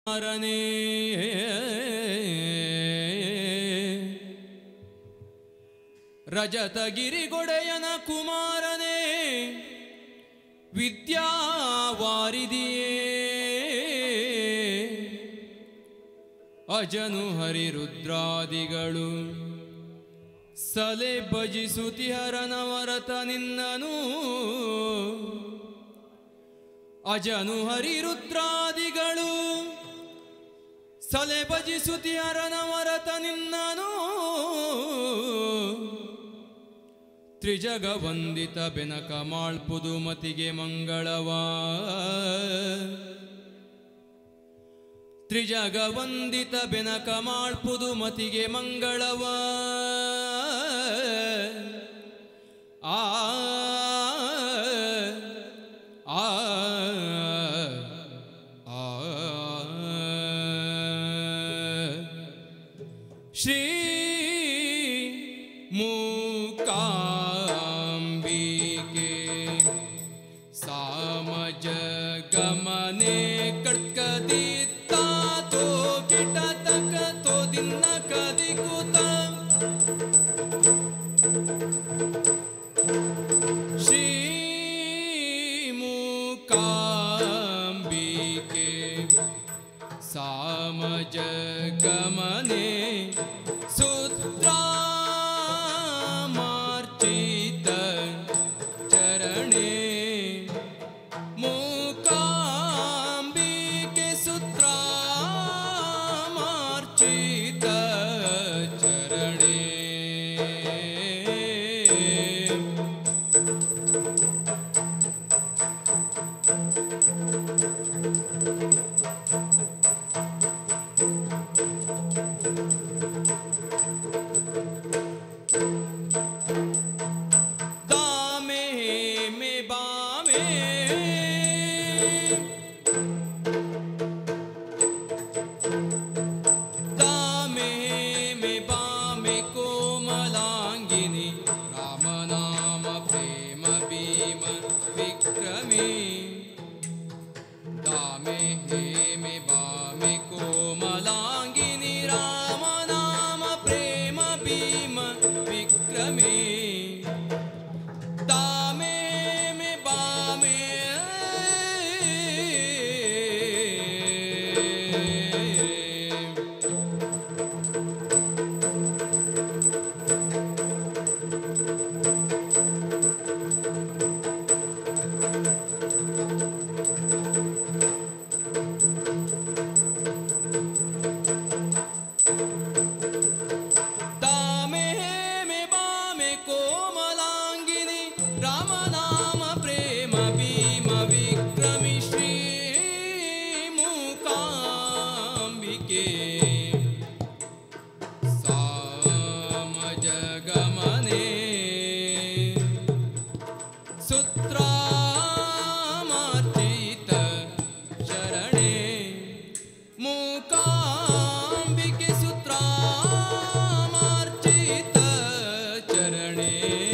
ಕುಮಾರನೇ ರಜತಗಿರಿಗೊಡೆಯನ ಕುಮಾರನೇ ವಿದ್ಯಾವಾರಿದಿಯೇ ಅಜನು ಹರಿರುದ್ರಾದಿಗಳು ಸಲೆ ಭಜಿಸುತಿಹರನವರತ ನಿನ್ನನು ಅಜನು ಹರಿರುದ್ರಾದಿಗಳು ಸಲೆ ಭಜಿಸುತಿಹರನವರತ ನಿನ್ನನು ತ್ರಿಜಗ ವಂದಿತ ಬೆನಕ ಮಾಳ್ಪುದು ಮತಿಗೆ ಮಂಗಳವಾ ತ್ರಿಜಗ ವಂದಿತ ಬೆನಕ ಮಾಳ್ಪುದು ಮತಿಗೆ ಮಂಗಳವ ಆ ಆ ಆ ಶ್ರೀ ಮೂಕಾಂಬಿಕೆ ಸಾಮಜ ಗಮನೆ ಕಡ್ಕದಿತ್ತ ತೋ ಕಿಟ ತಕ ತೋ ದಿನ ಕದಿಕುತ ಶ್ರೀ ಮೂಕಾಂಬಿಕೆ ಸಾಮಜ ಗಮನೆ ಸೂತ್ರಾಮಾರ್ಚಿತ ಚರಣೆ ಮೂಕಾಂಬಿಕೆ ಸೂತ್ರಾಮಾರ್ಚಿತ ಚರಣೆ दामे में बामे दामे में बामे कोमलांगिनी राम नाम प्रेम भीम विक्रमी दामे हे में बामे कोमलांगिनी राम नाम प्रेम भीम विक्रमी दामे में बामे दामे में बामे कोमलांगिनी राम नाम प्रेम भीम विक्रमी श्री मूकांबिके साम जगमने सुत्रामार्जित शरणे ಮೂಕಾಂಬಿಕೆ ಸೂತ್ರಾಮಾರ್ಚಿತ ಚರಣೆ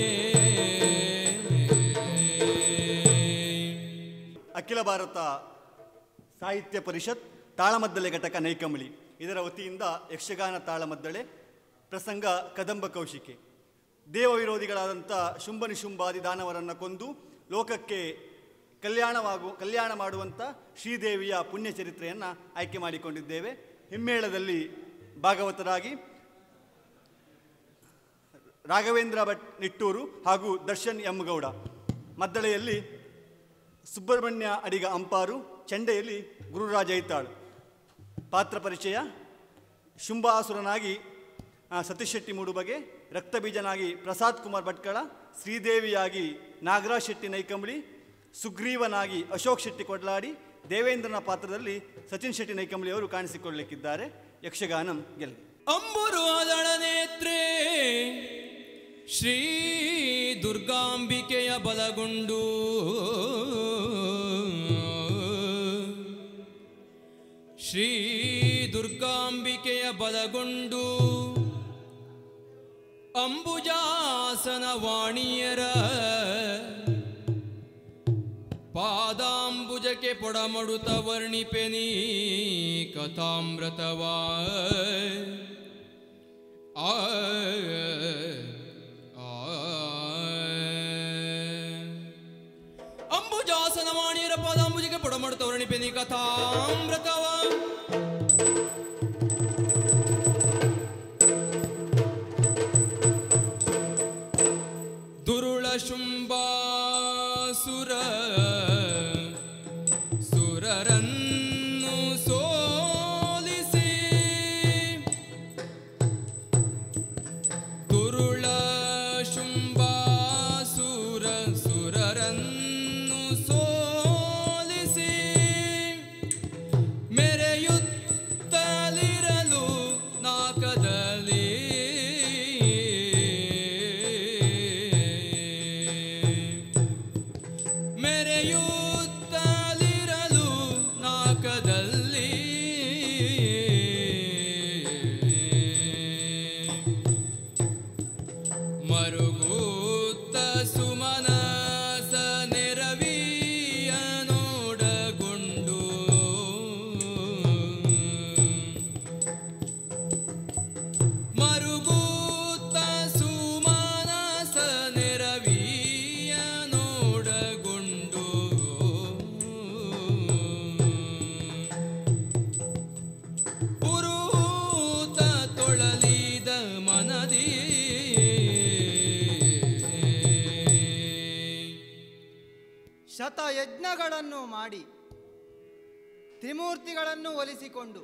ಅಖಿಲ ಭಾರತ ಸಾಹಿತ್ಯ ಪರಿಷತ್ ತಾಳಮದ್ದಳೆ ಘಟಕ ನೈಕಂಬಳಿ ಇದರ ವತಿಯಿಂದ ಯಕ್ಷಗಾನ ತಾಳಮದ್ದಳೆ ಪ್ರಸಂಗ ಕದಂಬ ಕೌಶಿಕೆ ದೇವ ವಿರೋಧಿಗಳಾದಂಥ ಶುಂಭ ನಿಶುಂಭಾದಿ ದಾನವರನ್ನು ಕೊಂದು ಲೋಕಕ್ಕೆ ಕಲ್ಯಾಣವಾಗು ಕಲ್ಯಾಣ ಮಾಡುವಂಥ ಶ್ರೀದೇವಿಯ ಪುಣ್ಯ ಚರಿತ್ರೆಯನ್ನು ಆಯ್ಕೆ ಮಾಡಿಕೊಂಡಿದ್ದೇವೆ ಹಿಮ್ಮೇಳದಲ್ಲಿ ಭಾಗವತರಾಗಿ ರಾಘವೇಂದ್ರ ಭಟ್ ನಿಟ್ಟೂರು ಹಾಗೂ ದರ್ಶನ್ ಎಂ ಗೌಡ ಮದ್ದಳೆಯಲ್ಲಿ ಸುಬ್ರಹ್ಮಣ್ಯ ಅಡಿಗ ಅಂಪಾರು ಚೆಂಡೆಯಲ್ಲಿ ಗುರುರಾಜ ಐತಾಳ್ ಪಾತ್ರ ಪರಿಚಯ ಶುಂಭಾಸುರನಾಗಿ ಆ, ಸತೀಶ್ ಶೆಟ್ಟಿ ಮೂಡುಬಗೆ ರಕ್ತಬೀಜನಾಗಿ ಪ್ರಸಾದ್ ಕುಮಾರ್ ಭಟ್ಕಳ ಶ್ರೀದೇವಿಯಾಗಿ ನಾಗರಾಜ್ ಶೆಟ್ಟಿ ನೈಕಂಬಳಿ ಸುಗ್ರೀವನಾಗಿ ಅಶೋಕ್ ಶೆಟ್ಟಿ ಕೊಡ್ಲಾಡಿ ದೇವೇಂದ್ರನ ಪಾತ್ರದಲ್ಲಿ ಸಚಿನ್ ಶೆಟ್ಟಿ ನೈಕಂಬಳಿ ಅವರು ಕಾಣಿಸಿಕೊಳ್ಳಲಿಕ್ಕಿದ್ದಾರೆ ಯಕ್ಷಗಾನಂ ಗೆಲ್ಲಿ ಅಂಬುರು ಅದಳ ನೇತ್ರೆ ಶ್ರೀ ದುರ್ಗಾಂಬಿಕೆಯ ಬಲಗೊಂಡು ಶ್ರೀ ದುರ್ಗಾಂಬಿಕೆಯ ಬಲಗೊಂಡು ಅಂಬುಜಾಸನ ವಾಣಿಯರ ಪಾದಾಂಬುಜಕ್ಕೆ ಪೊಡಮಡುತ ವರ್ಣಿಪೆನಿ ಕಥಾಮೃತವಾ ಆ ಆ. ಅಂಬುಜಾಸನ ವಾಣಿಯರ ಪಾದಾಂಬುಜಕ್ಕೆ ಪೊಡಮಡುತ ವರ್ಣಿಪೆನಿ ಕಥಾಮೃತವಾ ದುರುಳ ಶುಂಬಾಸುರ ಸುರರನ್ನು ಸೋಲಿಸಿ ದುರುಳ ಶುಂಬಾಸುರ ಸುರರನ್ನು ಸೋಲಿಸಿ ಮೆರೆಯುತ್ತಲಿರಲು ನಾಕದಲ್ಲಿ ಮೆರೆಯುತ್ತಲಿರಲು ನಾಕದಲ್ಲಿ ಮರುಗೂತ್ತ ಸುಮನಸ ನೆರವಿಯ ನೋಡಗೊಂಡು ಮರುಗೂತ್ತ ಸುಮನಸ ನೆರವಿಯ ನೋಡಗೊಂಡು ಪುರೂತ ತೊಳಲಿದ ಮನದಿ ಶತಯಜ್ಞಗಳನ್ನು ಮಾಡಿ ತ್ರಿಮೂರ್ತಿಗಳನ್ನು ಒಲಿಸಿಕೊಂಡು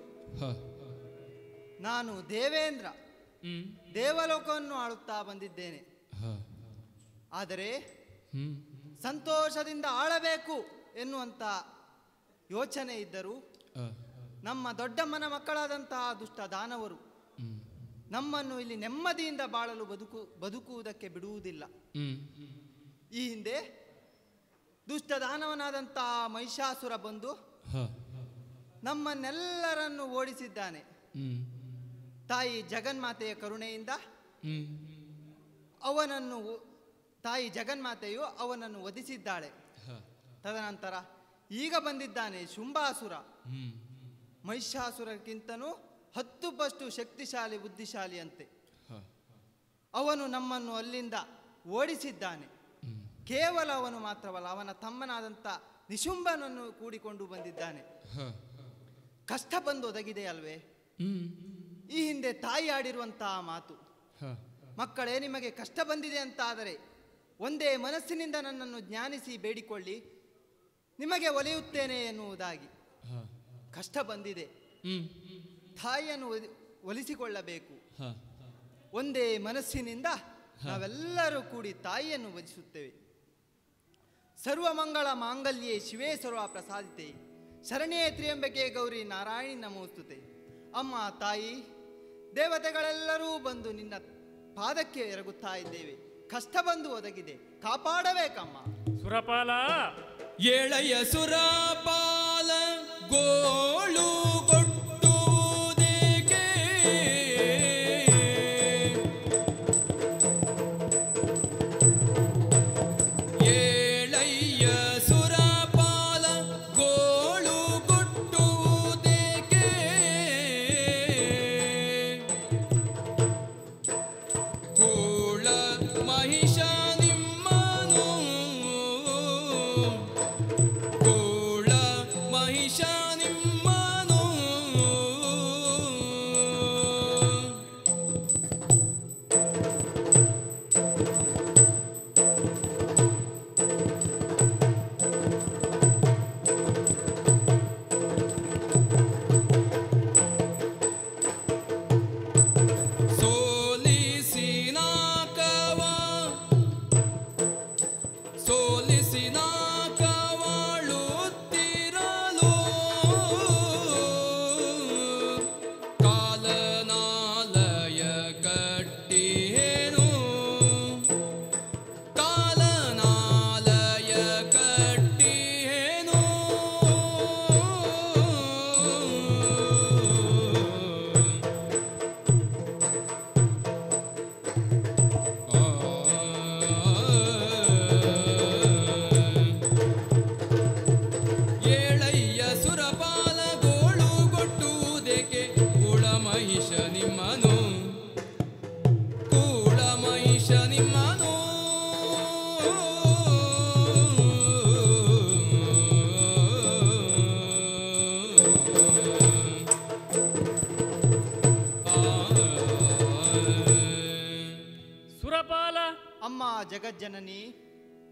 ನಾನು ದೇವೇಂದ್ರ ಹ್ಮ್ ದೇವಲೋಕವನ್ನು ಆಳುತ್ತಾ ಬಂದಿದ್ದೇನೆ ಆದರೆ ಹ್ಮ್ ಸಂತೋಷದಿಂದ ಆಳಬೇಕು ಎನ್ನುವಂಥ ಯೋಚನೆ ಇದ್ದರೂ ನಮ್ಮ ದೊಡ್ಡಮ್ಮನ ಮಕ್ಕಳಾದಂತಹ ದುಷ್ಟ ದಾನವರು ನಮ್ಮನ್ನು ಇಲ್ಲಿ ನೆಮ್ಮದಿಯಿಂದ ಬಾಳಲು ಬದುಕು ಬದುಕುವುದಕ್ಕೆ ಬಿಡುವುದಿಲ್ಲ ಹ್ಮ್ ಈ ಹಿಂದೆ ದುಷ್ಟ ದಾನವನಾದಂತಹ ಮಹಿಷಾಸುರ ಬಂದು ನಮ್ಮನ್ನೆಲ್ಲರನ್ನು ಓಡಿಸಿದ್ದಾನೆ ಹ್ಮ್ ತಾಯಿ ಜಗನ್ಮಾತೆಯ ಕರುಣೆಯಿಂದ ಹ್ಮ್ ಅವನನ್ನು ಒ- ತಾಯಿ ಜಗನ್ಮಾತೆಯು ಅವನನ್ನು ವಧಿಸಿದ್ದಾಳೆ ತದನಂತರ ಈಗ ಬಂದಿದ್ದಾನೆ ಶುಂಭಾಸುರ ಹ್ಮ್ ಮಹಿಷಾಸುರಕ್ಕಿಂತನೂ ಹತ್ತು ಪಷ್ಟು ಶಕ್ತಿಶಾಲಿ ಬುದ್ಧಿಶಾಲಿಯಂತೆ ಅವನು ನಮ್ಮನ್ನು ಅಲ್ಲಿಂದ ಓಡಿಸಿದ್ದಾನೆ ಕೇವಲ ಅವನು ಮಾತ್ರವಲ್ಲ ಅವನ ತಮ್ಮನಾದಂಥ ನಿಶುಂಭನನ್ನು ಕೂಡಿಕೊಂಡು ಬಂದಿದ್ದಾನೆ ಕಷ್ಟ ಬಂದು ಒದಗಿದೆ ಅಲ್ವೇ ಹ್ಮ್ ಈ ಹಿಂದೆ ತಾಯಿ ಆಡಿರುವಂತಹ ಮಾತು ಮಕ್ಕಳೇ ನಿಮಗೆ ಕಷ್ಟ ಬಂದಿದೆ ಅಂತಾದರೆ ಒಂದೇ ಮನಸ್ಸಿನಿಂದ ನನ್ನನ್ನು ಜ್ಞಾನಿಸಿ ಬೇಡಿಕೊಳ್ಳಿ ನಿಮಗೆ ಒಲಿಯುತ್ತೇನೆ ಎನ್ನುವುದಾಗಿ ಕಷ್ಟ ಬಂದಿದೆ ಹ್ಮ್ ತಾಯಿಯನ್ನು ಒಲಿ- ಒಲಿಸಿಕೊಳ್ಳಬೇಕು ಒಂದೇ ಮನಸ್ಸಿನಿಂದ ನಾವೆಲ್ಲರೂ ಕೂಡಿ ತಾಯಿಯನ್ನು ವಧಿಸುತ್ತೇವೆ ಸರ್ವಮಂಗಳ ಮಾಂಗಲ್ಯೇ ಶಿವೇ ಸರ್ವ ಪ್ರಸಾದಿತೆ ಶರಣ್ಯೇ ತ್ರಿಯಂಬಕೆ ಗೌರಿ ನಾರಾಯಣಿ ನಮೋಸ್ತುತೆ ಅಮ್ಮ ತಾಯಿ ದೇವತೆಗಳೆಲ್ಲರೂ ಬಂದು ನಿನ್ನ ಪಾದಕ್ಕೆ ಎರಗುತ್ತಾ ಇದ್ದೇವೆ ಕಷ್ಟ ಬಂದು ಒದಗಿದೆ ಕಾಪಾಡಬೇಕಮ್ಮ ಸುರಪಾಲ ಏಳಯ್ಯ ಸುರಪಾಲ ಗೋಳು ಕೊಟ್ಟುವುದೇಕೆ ಏಳಯ್ಯ ಸುರಪಾಲ ಗೋಳು ಕೊಟ್ಟುವುದೇಕೆ ಕೂಳ ಮಹಿಷ ನಿಮ್ಮನು ಕೂಳ ಮಹಿಷ ನಿಮ್ಮನು ಸೋಲಿಸಿನಾಕವ ಸೋಲಿಸಿನಾಕವಾಳುತ್ತಿರಲು ಕಾಲನಾಲಯ ಕಟ್ಟಿಹೇನು ಕಾಲನಾಲಯ ಕಟ್ಟಿಹೇನು ಆ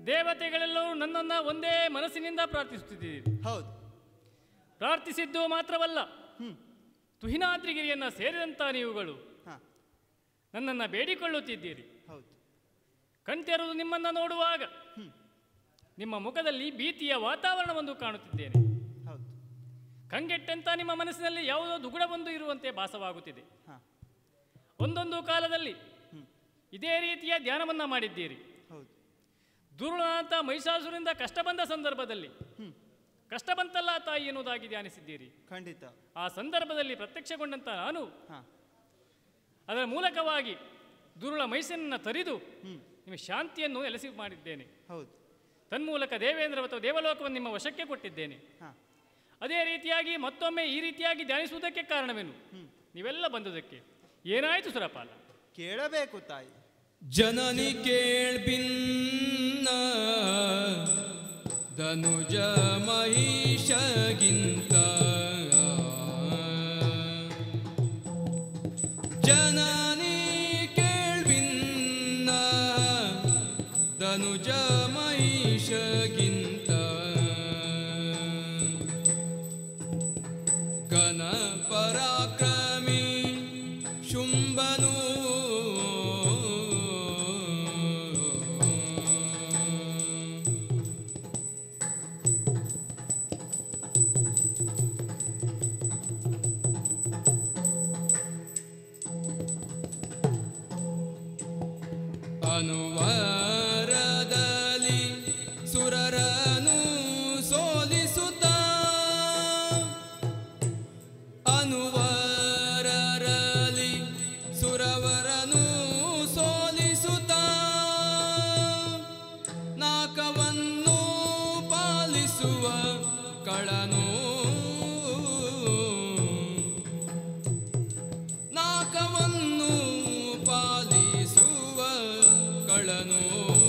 ದೇವತೆಗಳೆಲ್ಲರೂ ನನ್ನನ್ನು ಒಂದೇ ಮನಸ್ಸಿನಿಂದ ಪ್ರಾರ್ಥಿಸುತ್ತಿದ್ದೀರಿ ಹೌದು ಪ್ರಾರ್ಥಿಸಿದ್ದು ಮಾತ್ರವಲ್ಲ ತುಹಿನಾದ್ರಿಗಿರಿಯನ್ನು ಸೇರಿದಂಥ ನೀವುಗಳು ಹಾ ನನ್ನನ್ನು ಬೇಡಿಕೊಳ್ಳುತ್ತಿದ್ದೀರಿ ಹೌದು ಕಣ್ತೆರೆದು ನಿಮ್ಮನ್ನು ನೋಡುವಾಗ ನಿಮ್ಮ ಮುಖದಲ್ಲಿ ಭೀತಿಯ ವಾತಾವರಣವೊಂದು ಕಾಣುತ್ತಿದ್ದೇನೆ ಹೌದು ಕಂಗೆಟ್ಟಂತ ನಿಮ್ಮ ಮನಸ್ಸಿನಲ್ಲಿ ಯಾವುದೋ ದುಗುಡವೊಂದು ಇರುವಂತೆ ಭಾಸವಾಗುತ್ತಿದೆ ಹಾ ಒಂದೊಂದು ಕಾಲದಲ್ಲಿ ಇದೇ ರೀತಿಯ ಧ್ಯಾನವನ್ನು ಮಾಡಿದ್ದೀರಿ ಹೌದು ದುರುಳನಾಥ ಮಹಿಷಾಸುರಿಂದ ಕಷ್ಟ ಬಂದ ಸಂದರ್ಭದಲ್ಲಿ ಕಷ್ಟ ಬಂತಲ್ಲ ತಾಯಿ ಎನ್ನುವುದಾಗಿ ಧ್ಯಾನಿಸಿದ್ದೀರಿ ಖಂಡಿತ ಆ ಸಂದರ್ಭದಲ್ಲಿ ಪ್ರತ್ಯಕ್ಷಗೊಂಡಂತ ನಾನು ಹಾ ಅದರ ಮೂಲಕವಾಗಿ ದುರುಳ ಮೈಸನನ್ನು ತರಿದು ನಿಮಗೆ ಶಾಂತಿಯನ್ನು ನೆಲೆಸಿ ಮಾಡಿದ್ದೇನೆ ಹೌದು ತನ್ಮೂಲಕ ದೇವೇಂದ್ರ ಅಥವಾ ದೇವಲೋಕವನ್ನು ನಿಮ್ಮ ವಶಕ್ಕೆ ಕೊಟ್ಟಿದ್ದೇನೆ ಹಾ ಅದೇ ರೀತಿಯಾಗಿ ಮತ್ತೊಮ್ಮೆ ಈ ರೀತಿಯಾಗಿ ಧ್ಯಾನಿಸುವುದಕ್ಕೆ ಕಾರಣವೇನು ನೀವೆಲ್ಲ ಬಂದುದಕ್ಕೆ ಏನಾಯಿತು ಸುರಪಾಲ ಕೇಳಬೇಕು ತಾಯಿ ಜನನಿ ಕೇಳ್ಬಿನ್ನ ಧನುಜ ಮಹಿಷಗಿಂತ ಜನನಿ ಕೇಳ್ಬಿನ್ನ ಧನುಜ ಮಹಿಷಗಿಂತ ಘನ ಪರಾಕ್ರಮಿ ಶುಂಭನು ಅನುವಾರದಲ್ಲಿ ಸುರರನು ಸೋಲಿಸುತ್ತ ಅನುವಾರರಲ್ಲಿ ಸುರವರನು ಸೋಲಿಸುತ್ತ ನಾಕವನ್ನು ಪಾಲಿಸುವ ಕಳನು ನಾಕವನ್ನು ಪಾಲಿಸುವ ಕಳನು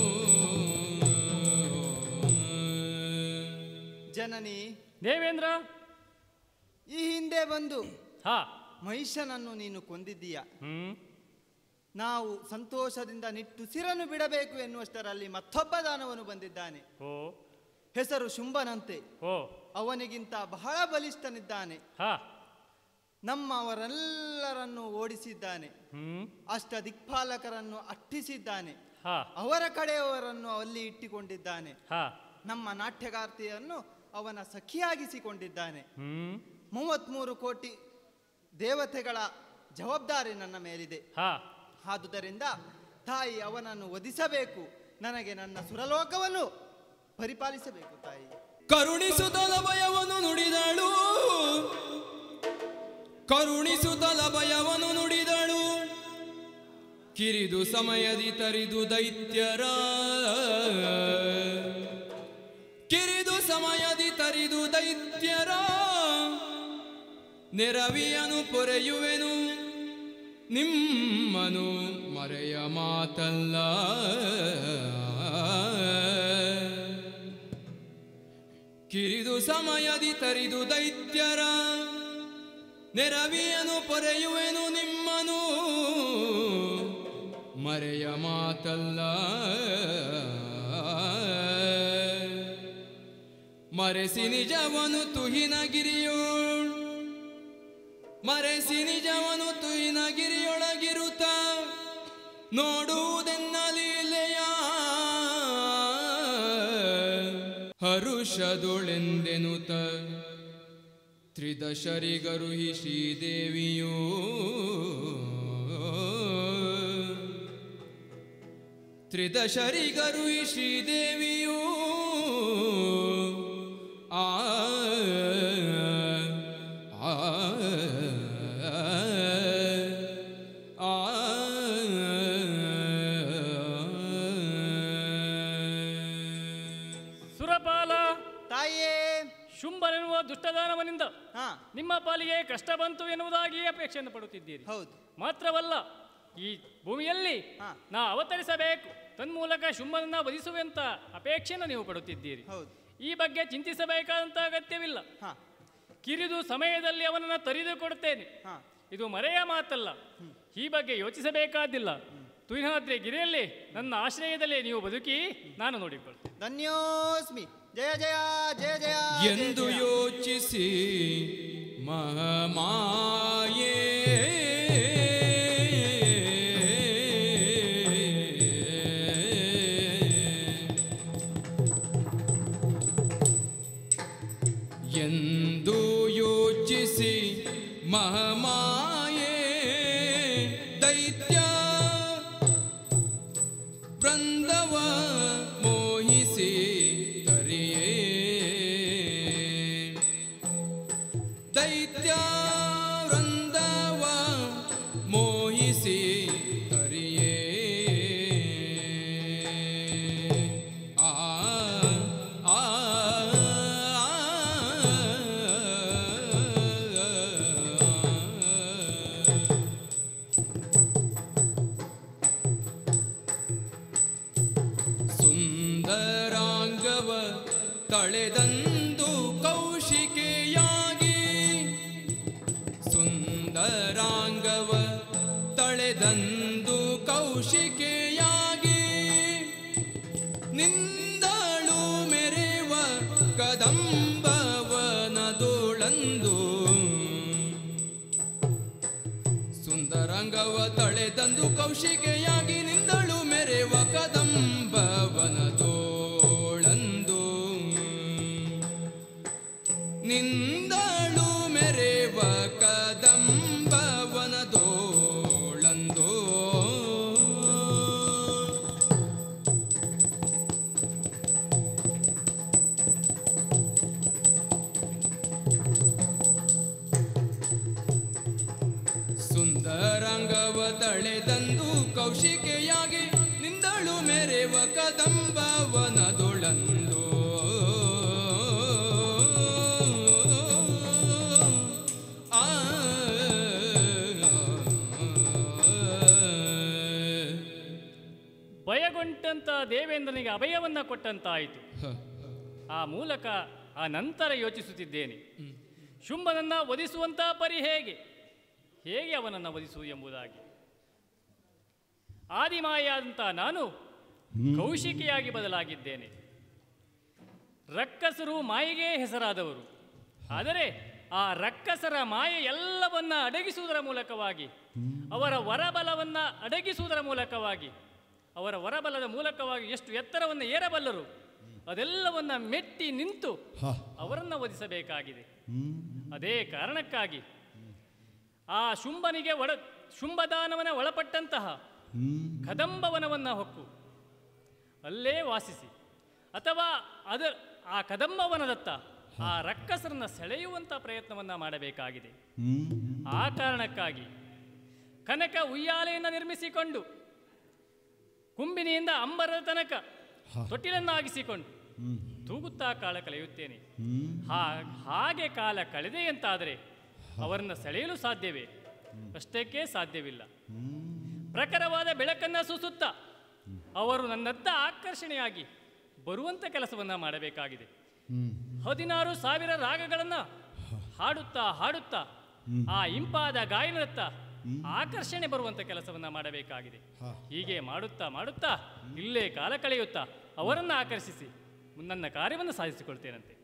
ಜನನಿ ದೇವೇಂದ್ರ ಈ ಹಿಂದೆ ಬಂದು ಹಾ ಮಹಿಷನನ್ನು ನೀನು ಕೊಂದಿದ್ದೀಯ ಹ್ಮ್ ನಾವು ಸಂತೋಷದಿಂದ ನಿಟ್ಟುಸಿರನ್ನು ಬಿಡಬೇಕು ಎನ್ನುವಷ್ಟರಲ್ಲಿ ಮತ್ತೊಬ್ಬ ದಾನವನು ಬಂದಿದ್ದಾನೆ ಓ ಹೆಸರು ಶುಂಭನಂತೆ ಓ ಅವನಿಗಿಂತ ಬಹಳ ಬಲಿಷ್ಠನಿದ್ದಾನೆ ಹಾ ನಮ್ಮವರೆಲ್ಲರನ್ನು ಓಡಿಸಿದ್ದಾನೆ ಹ್ಮ್ ಅಷ್ಟ ದಿಕ್ಪಾಲಕರನ್ನು ಅಟ್ಟಿಸಿದ್ದಾನೆ ಹಾ ಅವರ ಕಡೆಯವರನ್ನು ಅಲ್ಲಿ ಇಟ್ಟಿಕೊಂಡಿದ್ದಾನೆ ಹಾ ನಮ್ಮ ನಾಟ್ಯಗಾರ್ತಿಯನ್ನು ಅವನ ಸಖಿಯಾಗಿಸಿಕೊಂಡಿದ್ದಾನೆ ಹ್ಮ್ ಮೂವತ್ಮೂರು ಕೋಟಿ ದೇವತೆಗಳ ಜವಾಬ್ದಾರಿ ನನ್ನ ಮೇಲಿದೆ ಹಾ ಆದುದರಿಂದ ತಾಯಿ ಅವನನ್ನು ವಧಿಸಬೇಕು ನನಗೆ ನನ್ನ ಸುರಲೋಕವನ್ನು ಪರಿಪಾಲಿಸಬೇಕು ತಾಯಿ ಕರುಣಿಸುತ್ತಲ ಭಯವನ್ನು ನುಡಿದಳು ಕರುಣಿಸುತ್ತಲ ಭಯವನ್ನು ನುಡಿದಳು ಕಿರಿದು ಸಮಯದಿ ತರಿದು ದೈತ್ಯರ ಕಿರಿದು ಸಮಯದಿ ತರಿದು ದೈತ್ಯರ ನೆರವಿಯನು ಪೊರೆಯುವೆನು ನಿಮ್ಮನು ಮರೆಯ ಮಾತಲ್ಲ ಕಿರಿದು ಸಮಯದಿ ತರಿದು ದೈತ್ಯರ ನೆರವಿಯನು ಪೊರೆಯುವೆನು ನಿಮ್ಮನು ಮರೆಯ ಮಾತಲ್ಲ ಮರೆಸಿ ನಿಜವನು ತುಹಿನಗಿರಿಯೋಳ್ ಮರೆಸಿ ನಿಜವನು ತುಹಿನಗಿರಿಯೊಳಗಿರುತ್ತ ನೋಡುವುದೆನ್ನ ಲೀಲೆಯ ಹರುಷದೊಳೆಂದೆನುತ ತ್ರಿದಶರಿಗರುಹಿ ಶ್ರೀದೇವಿಯೋ ತ್ರಿದಶರಿಗರುಹಿ ಶ್ರೀದೇವಿಯೋ ಆ ಆ ಆ ಸುರಪಾಲ ತಾಯೇ ಶುಂಭನೆನ್ನುವ ದುಷ್ಟದಾನವನಿಂದ ಹಾ ನಿಮ್ಮ ಪಾಲಿಗೆ ಕಷ್ಟ ಬಂತು ಎನ್ನುವುದಾಗಿ ಅಪೇಕ್ಷೆಯನ್ನು ಪಡುತ್ತಿದ್ದೀರಿ ಹೌದು ಮಾತ್ರವಲ್ಲ ಈ ಭೂಮಿಯಲ್ಲಿ ಹಾ. ನಾ ಅವತರಿಸಬೇಕು ತನ್ಮೂಲಕ ಶುಂಭನನ್ನ ವಧಿಸುವಂತ ಅಪೇಕ್ಷೆಯನ್ನು ನೀವು ಪಡುತ್ತಿದ್ದೀರಿ ಹೌದು ಈ ಬಗ್ಗೆ ಚಿಂತಿಸಬೇಕಾದಂತ ಅಗತ್ಯವಿಲ್ಲ ಹಾ ಕಿರಿದು ಸಮಯದಲ್ಲಿ ಅವನನ್ನು ತರಿದು ಕೊಡುತ್ತೇನೆ ಹಾ ಇದು ಮರೆಯ ಮಾತಲ್ಲ ಈ ಬಗ್ಗೆ ಯೋಚಿಸಬೇಕಾದಿಲ್ಲ ತುಯಿನಾದ್ರಿ ಗಿರಿಯಲ್ಲಿ ನನ್ನ ಆಶ್ರಯದಲ್ಲೇ ನೀವು ಬದುಕಿ ನಾನು ನೋಡಿಕೊಳ್ಳುತ್ತೇನೆ ಧನ್ಯೋಸ್ಮಿ ಜಯ ಜಯ ಜಯ ಜಯ ಜಯ ಎಂದು ಜಯ. ಯೋಚಿಸಿ ಮಹಮಾಯೇ ಎಂದು ಯೋಚಿಸಿ ಮಹಮಾಯೇ ದೈತ್ಯ ವೃಂದವ ಮೋಹಿಸಿ ತರಿಯೇ ದೈತ್ಯ ವೃಂದವ ಮೋಹಿಸಿ ತರಿಯೇ ಆ ಆ ಸುಂದರಾಂಗವ ತಳೆದಂದು ಕೌಶಿಕೆಯಾಗಿ ಸುಂದರಾಂಗವ ತಳೆದಂದು ಕೌಶಿಕೆಯಾಗಿ ನಿಂದಳು ಮೆರೆವ ಕದಂಬವನದೋಳಂದು ಸುಂದರಂಗವ ತಳೆದಂದು ಕೌಶಿಕೆಯಾಗಿ ನಿಂದಳು ಮೆರೆವ ಕದಂಬವನದೋಳಂದು ನಿಂದಳು ಮೆರೆವ ಕದಂಬವನದೋಳಂದು ಸುಂದರಂಗವ ತಳೆದಂದು ಕೌಶಿಕೆಯಾಗಿ ನಿಂದಳು ಮೆರೆವ ಕದಂಬವನದೊಳಂದು ಆ ಭಯಗೊಂಡಂತ ದೇವೇಂದ್ರನಿಗೆ ಅಭಯವನ್ನ ಕೊಟ್ಟಂತಾಯಿತು ಆ ಮೂಲಕ ಆ ನಂತರ ಯೋಚಿಸುತ್ತಿದ್ದೇನೆ ಶುಂಭನನ್ನ ವಧಿಸುವಂತ ಪರಿ ಹೇಗೆ ಹೇಗೆ ಅವನನ್ನು ವಧಿಸು ಎಂಬುದಾಗಿ ಆದಿಮಾಯಾದಂಥ ನಾನು ಕೌಶಿಕಿಯಾಗಿ ಬದಲಾಗಿದ್ದೇನೆ ರಕ್ಕಸರು ಮಾಯೆಗೆ ಹೆಸರಾದವರು ಆದರೆ ಆ ರಕ್ಕಸರ ಮಾಯೆ ಎಲ್ಲವನ್ನ ಅಡಗಿಸುವುದರ ಮೂಲಕವಾಗಿ ಅವರ ವರಬಲವನ್ನ ಅಡಗಿಸುವುದರ ಮೂಲಕವಾಗಿ ಅವರ ವರಬಲದ ಮೂಲಕವಾಗಿ ಎಷ್ಟು ಎತ್ತರವನ್ನು ಏರಬಲ್ಲರು ಅದೆಲ್ಲವನ್ನ ಮೆಟ್ಟಿ ನಿಂತು ಅವರನ್ನು ವಧಿಸಬೇಕಾಗಿದೆ ಅದೇ ಕಾರಣಕ್ಕಾಗಿ ಆ ಶುಂಭನಿಗೆ ಒಳ ಶುಂಭದಾನವನ ಒಳಪಟ್ಟಂತಹ ಕದಂಬವನವನ್ನ ಹೊಕ್ಕು ಅಲ್ಲೇ ವಾಸಿಸಿ ಅಥವಾ ಅದ ಆ ಕದಂಬವನದತ್ತ ಆ ರಕ್ಕಸರನ್ನ ಸೆಳೆಯುವಂಥ ಪ್ರಯತ್ನವನ್ನ ಮಾಡಬೇಕಾಗಿದೆ ಆ ಕಾರಣಕ್ಕಾಗಿ ಕನಕ ಉಯ್ಯಾಲೆಯನ್ನು ನಿರ್ಮಿಸಿಕೊಂಡು ಕುಂಬಿನಿಯಿಂದ ಅಂಬರದ ತನಕ ತೊಟ್ಟಿಲನ್ನಾಗಿಸಿಕೊಂಡು ತೂಗುತ್ತಾ ಕಾಲ ಕಳೆಯುತ್ತೇನೆ ಹಾ- ಹಾಗೆ ಕಾಲ ಕಳೆದೆ ಅಂತಾದರೆ ಅವರನ್ನು ಸೆಳೆಯಲು ಸಾಧ್ಯವೇ ಅಷ್ಟಕ್ಕೆ ಸಾಧ್ಯವಿಲ್ಲ ಪ್ರಖರವಾದ ಬೆಳಕನ್ನ ಸೂಸುತ್ತಾ ಅವರು ನನ್ನತ್ತ ಆಕರ್ಷಣೆಯಾಗಿ ಬರುವಂತ ಕೆಲಸವನ್ನ ಮಾಡಬೇಕಾಗಿದೆ ಹದಿನಾರು ಸಾವಿರ ರಾಗಗಳನ್ನ ಹಾಡುತ್ತಾ ಹಾಡುತ್ತಾ ಆ ಇಂಪಾದ ಗಾಯನದತ್ತ ಆಕರ್ಷಣೆ ಬರುವಂತ ಕೆಲಸವನ್ನ ಮಾಡಬೇಕಾಗಿದೆ ಹೀಗೆ ಮಾಡುತ್ತಾ ಮಾಡುತ್ತಾ ಇಲ್ಲೇ ಕಾಲ ಕಳೆಯುತ್ತಾ ಅವರನ್ನು ಆಕರ್ಷಿಸಿ ನನ್ನ ಕಾರ್ಯವನ್ನು ಸಾಧಿಸಿಕೊಳ್ತೇನಂತೆ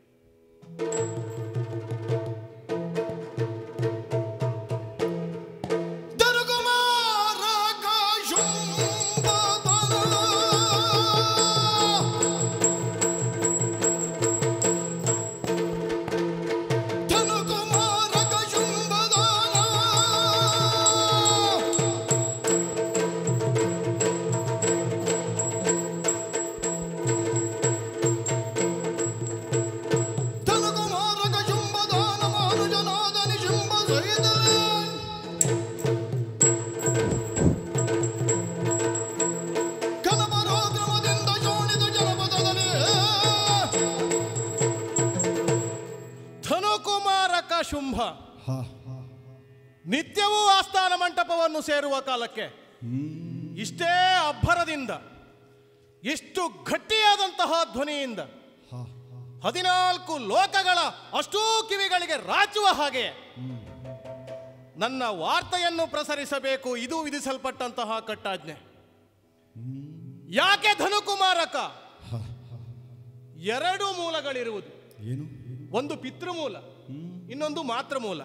ಧನುಕುಮಾರಕ ಶುಂಭ ನಿತ್ಯವೂ ಆಸ್ಥಾನ ಮಂಟಪವನ್ನು ಸೇರುವ ಕಾಲಕ್ಕೆ ಇಷ್ಟೇ ಅಬ್ಬರದಿಂದ ಎಷ್ಟು ಗಟ್ಟಿಯಾದಂತಹ ಧ್ವನಿಯಿಂದ ಹದಿನಾಲ್ಕು ಲೋಕಗಳ ಅಷ್ಟೂ ಕಿವಿಗಳಿಗೆ ರಾಚುವ ಹಾಗೆ ನನ್ನ ವಾರ್ತೆಯನ್ನು ಪ್ರಸರಿಸಬೇಕು ಇದು ವಿಧಿಸಲ್ಪಟ್ಟಂತಹ ಕಟ್ಟಾಜ್ಞೆ ಯಾಕೆ ಧನುಕುಮಾರಕ ಎರಡು ಮೂಲಗಳಿರುವುದು ಏನು ಒಂದು ಪಿತೃಮೂಲ ಇನ್ನೊಂದು ಮಾತೃಮೂಲ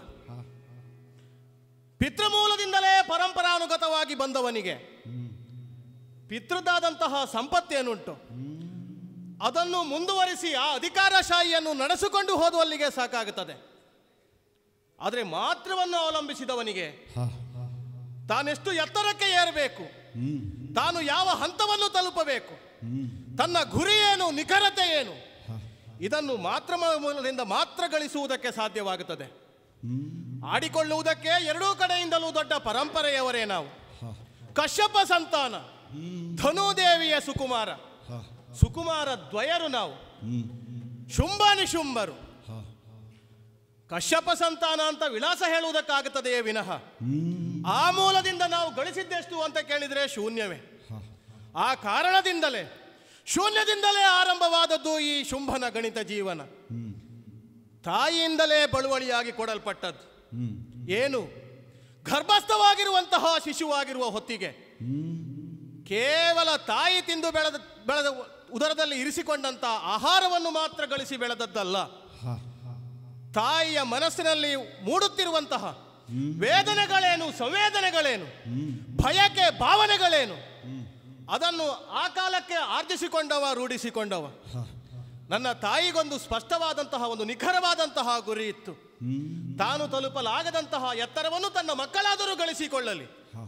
ಪಿತೃಮೂಲದಿಂದಲೇ ಪರಂಪರಾನುಗತವಾಗಿ ಬಂದವನಿಗೆ ಪಿತೃದಾದಂತಹ ಸಂಪತ್ತೇನುಂಟು ಅದನ್ನು ಮುಂದುವರಿಸಿ ಆ ಅಧಿಕಾರಶಾಹಿಯನ್ನು ನಡೆಸಿಕೊಂಡು ಹೋದುವಲ್ಲಿಗೆ ಸಾಕಾಗುತ್ತದೆ ಆದರೆ ಮಾತೃವನ್ನು ಅವಲಂಬಿಸಿದವನಿಗೆ ಹಾ ತಾನೆಷ್ಟು ಎತ್ತರಕ್ಕೆ ಏರಬೇಕು ತಾನು ಯಾವ ಹಂತವನ್ನು ತಲುಪಬೇಕು ತನ್ನ ಗುರಿ ಏನು ನಿಖರತೆ ಏನು ಇದನ್ನು ಮಾತ್ರ ಮೂಲದಿಂದ ಮಾತ್ರ ಗಳಿಸುವುದಕ್ಕೆ ಸಾಧ್ಯವಾಗುತ್ತದೆ ಆಡಿಕೊಳ್ಳುವುದಕ್ಕೆ ಎರಡೂ ಕಡೆಯಿಂದಲೂ ದೊಡ್ಡ ಪರಂಪರೆಯವರೇ ನಾವು ಕಶ್ಯಪ ಸಂತಾನ ಧನುದೇವಿಯ ಸುಕುಮಾರ ಸುಕುಮಾರ ದ್ವಯರು ನಾವು ಶುಂಭ ನಿಶುಂಭರು ಕಶ್ಯಪ ಸಂತಾನ ಅಂತ ವಿಳಾಸ ಹೇಳುವುದಕ್ಕಾಗುತ್ತದೆಯೇ ವಿನಃ ಆ ಮೂಲದಿಂದ ನಾವು ಗಳಿಸಿದ್ದೆಷ್ಟು ಅಂತ ಕೇಳಿದರೆ ಶೂನ್ಯವೇ ಆ ಕಾರಣದಿಂದಲೇ ಶೂನ್ಯದಿಂದಲೇ ಆರಂಭವಾದದ್ದು ಈ ಶುಂಭನ ಗಣಿತ ಜೀವನ ತಾಯಿಯಿಂದಲೇ ಬಳುವಳಿಯಾಗಿ ಕೊಡಲ್ಪಟ್ಟದ್ದು ಏನು ಗರ್ಭಸ್ಥವಾಗಿರುವಂತಹ ಶಿಶುವಾಗಿರುವ ಹೊತ್ತಿಗೆ ಕೇವಲ ತಾಯಿ ತಿಂದು ಬೆಳೆದ ಬೆಳೆದ ಉದರದಲ್ಲಿ ಇರಿಸಿಕೊಂಡಂತಹ ಆಹಾರವನ್ನು ಮಾತ್ರ ಗಳಿಸಿ ಬೆಳೆದದ್ದಲ್ಲ ತಾಯಿಯ ಮನಸ್ಸಿನಲ್ಲಿ ಮೂಡುತ್ತಿರುವಂತಹ ವೇದನೆಗಳೇನು ಸಂವೇದನೆಗಳೇನು ಭಯಕ್ಕೆ ಭಾವನೆಗಳೇನು ಅದನ್ನು ಆ ಕಾಲಕ್ಕೆ ಆರ್ಜಿಸಿಕೊಂಡವ ರೂಢಿಸಿಕೊಂಡವ ನನ್ನ ತಾಯಿಗೊಂದು ಸ್ಪಷ್ಟವಾದಂತಹ ಒಂದು ನಿಖರವಾದಂತಹ ಗುರಿ ಇತ್ತು ತಾನು ತಲುಪಲಾಗದಂತಹ ಎತ್ತರವನ್ನು ತನ್ನ ಮಕ್ಕಳಾದರೂ ಗಳಿಸಿಕೊಳ್ಳಲಿ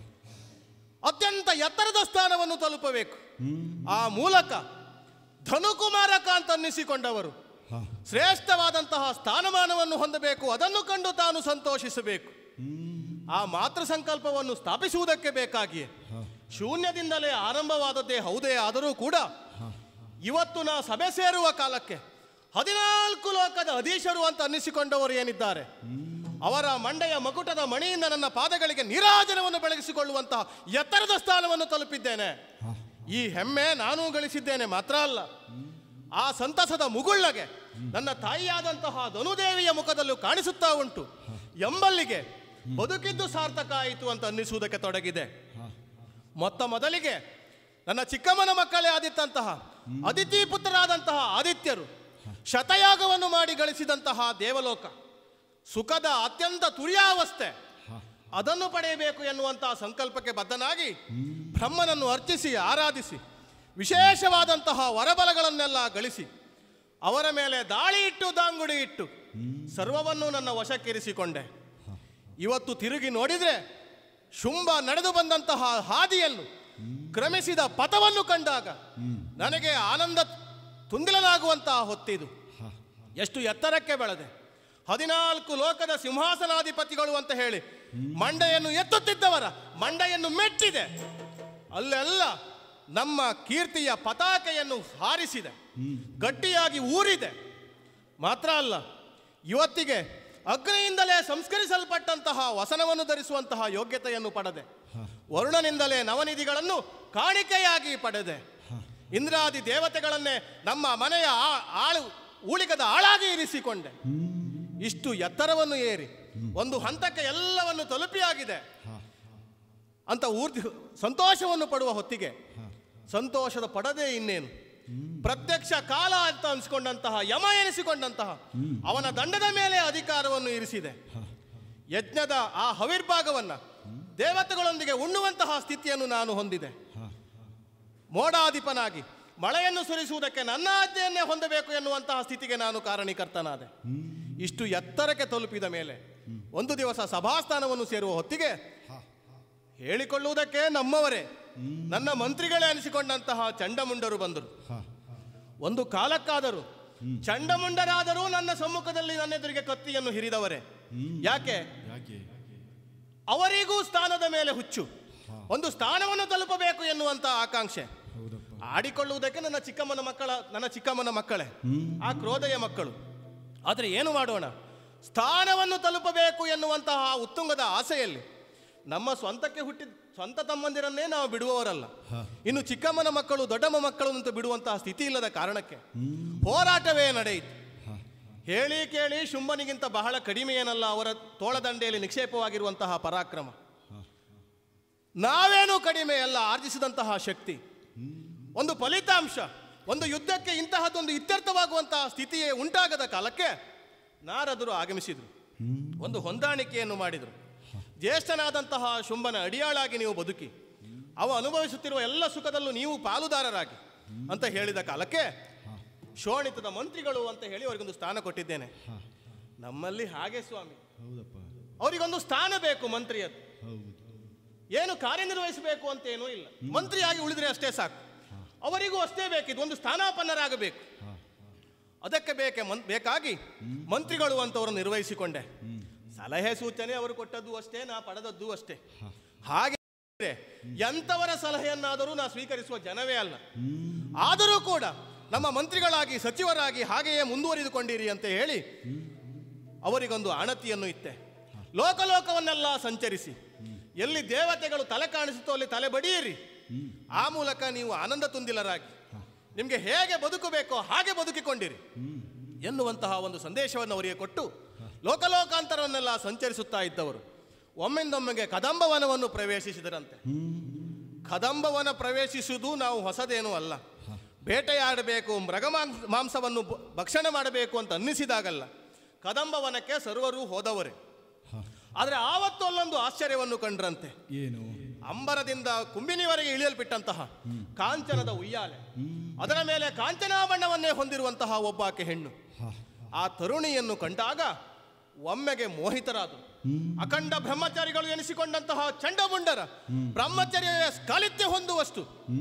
ಅತ್ಯಂತ ಎತ್ತರದ ಸ್ಥಾನವನ್ನು ತಲುಪಬೇಕು ಆ ಮೂಲಕ ಧನುಕುಮಾರಕ ಅಂತ ಅನ್ನಿಸಿಕೊಂಡವರು ಶ್ರೇಷ್ಠವಾದಂತಹ ಸ್ಥಾನಮಾನವನ್ನು ಹೊಂದಬೇಕು ಅದನ್ನು ಕಂಡು ತಾನು ಸಂತೋಷಿಸಬೇಕು ಆ ಮಾತೃ ಸಂಕಲ್ಪವನ್ನು ಸ್ಥಾಪಿಸುವುದಕ್ಕೆ ಬೇಕಾಗಿಯೇ ಶೂನ್ಯದಿಂದಲೇ ಆರಂಭವಾದದ್ದೇ ಹೌದೇ ಆದರೂ ಕೂಡ ಇವತ್ತು ನಾ ಸಭೆ ಸೇರುವ ಕಾಲಕ್ಕೆ ಹದಿನಾಲ್ಕು ಲೋಕದ ಅಧೀಶರು ಅಂತ ಅನ್ನಿಸಿಕೊಂಡವರು ಏನಿದ್ದಾರೆ ಅವರ ಮಂಡೆಯ ಮಕುಟದ ಮಣಿಯಿಂದ ನನ್ನ ಪಾದಗಳಿಗೆ ನೀರಾಜನವನ್ನು ಬೆಳಗಿಸಿಕೊಳ್ಳುವಂತಹ ಎತ್ತರದ ಸ್ಥಾನವನ್ನು ತಲುಪಿದ್ದೇನೆ ಈ ಹೆಮ್ಮೆ ನಾನೂ ಗಳಿಸಿದ್ದೇನೆ ಮಾತ್ರ ಅಲ್ಲ ಆ ಸಂತಸದ ಮುಗುಳ್ಳಗೆ ನನ್ನ ತಾಯಿಯಾದಂತಹ ಧನುದೇವಿಯ ಮುಖದಲ್ಲೂ ಕಾಣಿಸುತ್ತಾ ಉಂಟು ಎಂಬಲ್ಲಿಗೆ ಬದುಕಿದ್ದು ಸಾರ್ಥಕ ಆಯಿತು ಅಂತ ಅನ್ನಿಸುವುದಕ್ಕೆ ತೊಡಗಿದೆ ಮೊತ್ತ ಮೊದಲಿಗೆ ನನ್ನ ಚಿಕ್ಕಮ್ಮನ ಮಕ್ಕಳೇ ಆದಿತ್ತಂತಹ ಅದಿತಿ ಪುತ್ರರಾದಂತಹ ಆದಿತ್ಯರು ಶತಯಾಗವನ್ನು ಮಾಡಿ ಗಳಿಸಿದಂತಹ ದೇವಲೋಕ ಸುಖದ ಅತ್ಯಂತ ತುರ್ಯಾವಸ್ಥೆ ಅದನ್ನು ಪಡೆಯಬೇಕು ಎನ್ನುವಂತಹ ಸಂಕಲ್ಪಕ್ಕೆ ಬದ್ಧನಾಗಿ ಬ್ರಹ್ಮನನ್ನು ಅರ್ಚಿಸಿ ಆರಾಧಿಸಿ ವಿಶೇಷವಾದಂತಹ ವರಬಲಗಳನ್ನೆಲ್ಲ ಗಳಿಸಿ ಅವರ ಮೇಲೆ ದಾಳಿ ಇಟ್ಟು ದಾಂಗುಡಿ ಇಟ್ಟು ಸರ್ವವನ್ನು ನನ್ನ ವಶಕ್ಕಿರಿಸಿಕೊಂಡೆ ಇವತ್ತು ತಿರುಗಿ ನೋಡಿದರೆ ಶುಂಭ ನಡೆದು ಬಂದಂತಹ ಹಾದಿಯನ್ನು ಕ್ರಮಿಸಿದ ಪಥವನ್ನು ಕಂಡಾಗ ನನಗೆ ಆನಂದ ತುಂದಿಲನಾಗುವಂತಹ ಹೊತ್ತಿದು ಎಷ್ಟು ಎತ್ತರಕ್ಕೆ ಬೆಳೆದೆ ಹದಿನಾಲ್ಕು ಲೋಕದ ಸಿಂಹಾಸನಾಧಿಪತಿಗಳು ಅಂತ ಹೇಳಿ ಮಂಡೆಯನ್ನು ಎತ್ತುತ್ತಿದ್ದವರ ಮಂಡೆಯನ್ನು ಮೆಟ್ಟಿದೆ ಅಲ್ಲೆಲ್ಲ ನಮ್ಮ ಕೀರ್ತಿಯ ಪತಾಕೆಯನ್ನು ಹಾರಿಸಿದೆ ಗಟ್ಟಿಯಾಗಿ ಊರಿದೆ ಮಾತ್ರ ಅಲ್ಲ ಇವತ್ತಿಗೆ ಅಗ್ನಿಯಿಂದಲೇ ಸಂಸ್ಕರಿಸಲ್ಪಟ್ಟಂತಹ ವಸನವನ್ನು ಧರಿಸುವಂತಹ ಯೋಗ್ಯತೆಯನ್ನು ಪಡೆದೆ ವರುಣನಿಂದಲೇ ನವನಿಧಿಗಳನ್ನು ಕಾಣಿಕೆಯಾಗಿ ಪಡೆದೆ ಇಂದ್ರಾದಿ ದೇವತೆಗಳನ್ನೇ ನಮ್ಮ ಮನೆಯ ಆ- ಆಳು ಊಳಿಗದ ಆಳಾಗಿ ಇರಿಸಿಕೊಂಡೆ ಇಷ್ಟು ಎತ್ತರವನ್ನು ಏರಿ ಒಂದು ಹಂತಕ್ಕೆ ಎಲ್ಲವನ್ನು ತಲುಪಿಯಾಗಿದೆ ಅಂತ ಊರ್ತಿ ಸಂತೋಷವನ್ನು ಪಡುವ ಹೊತ್ತಿಗೆ ಸಂತೋಷದ ಪಡದೆ ಇನ್ನೇನು ಪ್ರತ್ಯಕ್ಷ ಕಾಲ ಅಂತ ಅನ್ಸ್ಕೊಂಡಂತಹ ಯಮ ಎನಿಸಿಕೊಂಡಂತಹ ಅವನ ದಂಡದ ಮೇಲೆ ಅಧಿಕಾರವನ್ನು ಇರಿಸಿದೆ ಯಜ್ಞದ ಆ ಹವಿರ್ಭಾಗವನ್ನ ದೇವತೆಗಳೊಂದಿಗೆ ಉಣ್ಣುವಂತಹ ಸ್ಥಿತಿಯನ್ನು ನಾನು ಹೊಂದಿದೆ ಮೋಡಾಧಿಪನಾಗಿ ಮಳೆಯನ್ನು ಸುರಿಸುವುದಕ್ಕೆ ನನ್ನ ಆಜ್ಞೆಯನ್ನೇ ಹೊಂದಬೇಕು ಎನ್ನುವಂತಹ ಸ್ಥಿತಿಗೆ ನಾನು ಕಾರಣೀಕರ್ತನಾದೆ ಇಷ್ಟು ಎತ್ತರಕ್ಕೆ ತಲುಪಿದ ಮೇಲೆ ಒಂದು ದಿವಸ ಸಭಾಸ್ಥಾನವನ್ನು ಸೇರುವ ಹೊತ್ತಿಗೆ ಹೇಳಿಕೊಳ್ಳುವುದಕ್ಕೆ ನಮ್ಮವರೇ ನನ್ನ ಮಂತ್ರಿಗಳೇ ಅನಿಸಿಕೊಂಡಂತಹ ಚಂಡಮುಂಡರು ಬಂದರು ಒಂದು ಕಾಲಕ್ಕಾದರೂ ಚಂಡಮುಂಡರಾದರೂ ನನ್ನ ಸಮ್ಮುಖದಲ್ಲಿ ನನ್ನ ಎದುರಿಗೆ ಕತ್ತಿಯನ್ನು ಹಿರಿದವರೇ ಯಾಕೆ ಯಾಕೆ ಅವರಿಗೂ ಸ್ಥಾನದ ಮೇಲೆ ಹುಚ್ಚು ಒಂದು ಸ್ಥಾನವನ್ನು ತಲುಪಬೇಕು ಎನ್ನುವಂತ ಆಕಾಂಕ್ಷೆ ಹೌದಪ್ಪ ಆಡಿಕೊಳ್ಳುವುದಕ್ಕೆ ನನ್ನ ಚಿಕ್ಕಮ್ಮನ ಮಕ್ಕಳ ನನ್ನ ಚಿಕ್ಕಮ್ಮನ ಮಕ್ಕಳೇ ಆ ಕ್ರೋಧೆಯ ಮಕ್ಕಳು ಆದರೆ ಏನು ಮಾಡೋಣ ಸ್ಥಾನವನ್ನು ತಲುಪಬೇಕು ಎನ್ನುವಂತಹ ಉತ್ತುಂಗದ ಆಸೆಯಲ್ಲಿ ನಮ್ಮ ಸ್ವಂತಕ್ಕೆ ಹುಟ್ಟಿದ ಸ್ವಂತ ತಮ್ಮಂದಿರನ್ನೇ ನಾವು ಬಿಡುವವರಲ್ಲ ಇನ್ನು ಚಿಕ್ಕಮ್ಮನ ಮಕ್ಕಳು ದೊಡ್ಡಮ್ಮ ಮಕ್ಕಳು ಅಂತ ಬಿಡುವಂತಹ ಸ್ಥಿತಿ ಇಲ್ಲದ ಕಾರಣಕ್ಕೆ ಹೋರಾಟವೇ ನಡೆಯಿತು ಹೇಳಿ ಕೇಳಿ ಶುಂಭನಿಗಿಂತ ಬಹಳ ಕಡಿಮೆ ಏನಲ್ಲ ಅವರ ತೋಳದಂಡೆಯಲ್ಲಿ ನಿಕ್ಷೇಪವಾಗಿರುವಂತಹ ಪರಾಕ್ರಮ ನಾವೇನು ಕಡಿಮೆ ಅಲ್ಲ ಆರ್ಜಿಸಿದಂತಹ ಶಕ್ತಿ ಒಂದು ಫಲಿತಾಂಶ ಒಂದು ಯುದ್ಧಕ್ಕೆ ಇಂತಹದ್ದೊಂದು ಇತ್ಯರ್ಥವಾಗುವಂತಹ ಸ್ಥಿತಿಯೇ ಉಂಟಾಗದ ಕಾಲಕ್ಕೆ ನಾರದರು ಆಗಮಿಸಿದರು ಒಂದು ಹೊಂದಾಣಿಕೆಯನ್ನು ಮಾಡಿದರು ಜ್ಯೇಷ್ಠನಾದಂತಹ ಶುಂಭನ ಅಡಿಯಾಳಾಗಿ ನೀವು ಬದುಕಿ ಅವ ಅನುಭವಿಸುತ್ತಿರುವ ಎಲ್ಲ ಸುಖದಲ್ಲೂ ನೀವು ಪಾಲುದಾರರಾಗಿ ಅಂತ ಹೇಳಿದ ಕಾಲಕ್ಕೆ ಶೋಣಿತದ ಮಂತ್ರಿಗಳು ಅಂತ ಹೇಳಿ ಅವರಿಗೊಂದು ಸ್ಥಾನ ಕೊಟ್ಟಿದ್ದೇನೆ ನಮ್ಮಲ್ಲಿ ಹಾಗೆ ಸ್ವಾಮಿ ಹೌದಪ್ಪ ಅವರಿಗೊಂದು ಸ್ಥಾನ ಬೇಕು ಮಂತ್ರಿಯದ್ದು ಹೌದು ಏನು ಕಾರ್ಯನಿರ್ವಹಿಸಬೇಕು ಅಂತ ಏನೂ ಇಲ್ಲ ಮಂತ್ರಿಯಾಗಿ ಉಳಿದ್ರೆ ಅಷ್ಟೇ ಸಾಕು ಅವರಿಗೂ ಅಷ್ಟೇ ಬೇಕಿದ್ದು ಒಂದು ಸ್ಥಾನಾಪನ್ನರಾಗಬೇಕು ಅದಕ್ಕೆ ಬೇಕೆ ಮನ್ ಬೇಕಾಗಿ ಮಂತ್ರಿಗಳು ಅಂತವರು ನಿರ್ವಹಿಸಿಕೊಂಡೆ ಸಲಹೆ ಸೂಚನೆ ಅವರು ಕೊಟ್ಟದ್ದು ಅಷ್ಟೇ ನಾ ಪಡೆದದ್ದು ಅಷ್ಟೇ ಹಾಗೆ ಎಂಥವರ ಸಲಹೆಯನ್ನಾದರೂ ನಾ ಸ್ವೀಕರಿಸುವ ಜನವೇ ಅಲ್ಲ ಆದರೂ ಕೂಡ ನಮ್ಮ ಮಂತ್ರಿಗಳಾಗಿ ಸಚಿವರಾಗಿ ಹಾಗೆಯೇ ಮುಂದುವರಿದುಕೊಂಡಿರಿ ಅಂತ ಹೇಳಿ ಅವರಿಗೊಂದು ಅಣತಿಯನ್ನು ಇತ್ತೆ ಲೋಕಲೋಕವನ್ನೆಲ್ಲ ಸಂಚರಿಸಿ ಎಲ್ಲಿ ದೇವತೆಗಳು ತಲೆ ಕಾಣಿಸುತ್ತೋ ಅಲ್ಲಿ ತಲೆ ಬಡಿಯಿರಿ ಆ ಮೂಲಕ ನೀವು ಆನಂದ ತುಂದಿಲರಾಗಿ ನಿಮಗೆ ಹೇಗೆ ಬದುಕಬೇಕೋ ಹಾಗೆ ಬದುಕಿಕೊಂಡಿರಿ ಎನ್ನುವಂತಹ ಒಂದು ಸಂದೇಶವನ್ನು ಅವರಿಗೆ ಕೊಟ್ಟು ಲೋಕಲೋಕಾಂತರವನ್ನೆಲ್ಲ ಸಂಚರಿಸುತ್ತಾ ಇದ್ದವರು ಒಮ್ಮೆಂದೊಮ್ಮೆಗೆ ಕದಂಬವನವನ್ನು ಪ್ರವೇಶಿಸಿದರಂತೆ ಕದಂಬವನ ಪ್ರವೇಶಿಸುವುದು ನಾವು ಹೊಸದೇನೂ ಅಲ್ಲ ಬೇಟೆಯಾಡಬೇಕು ಮೃಗ ಮಾಂಸ ಮಾಂಸವನ್ನು ಬ- ಭಕ್ಷಣೆ ಮಾಡಬೇಕು ಅಂತ ಅನ್ನಿಸಿದಾಗಲ್ಲ ಕದಂಬವನಕ್ಕೆ ಸರ್ವರು ಹೋದವರೇ ಆದರೆ ಆವತ್ತು ಅಲ್ಲೊಂದು ಆಶ್ಚರ್ಯವನ್ನು ಕಂಡ್ರಂತೆ ಏನು ಅಂಬರದಿಂದ ಕುಂಬಿನಿವರೆಗೆ ಇಳಿಯಲ್ಪಟ್ಟಂತಹ ಕಾಂಚನದ ಉಯ್ಯಾಲೆ ಅದರ ಮೇಲೆ ಕಾಂಚನಾಬಣ್ಣವನ್ನೇ ಹೊಂದಿರುವಂತಹ ಒಬ್ಬಾಕೆ ಹೆಣ್ಣು ಆ ತರುಣಿಯನ್ನು ಕಂಡಾಗ ಒಮ್ಮೆಗೆ ಮೋಹಿತರಾದರು ಅಖಂಡ ಬ್ರಹ್ಮಚಾರಿಗಳು ಎನಿಸಿಕೊಂಡಂತಹ ಚಂಡಮುಂಡರ ಬ್ರಹ್ಮಚರ್ಯ ಸ್ಖಾಲಿತ್ಯ ಹೊಂದುವಷ್ಟು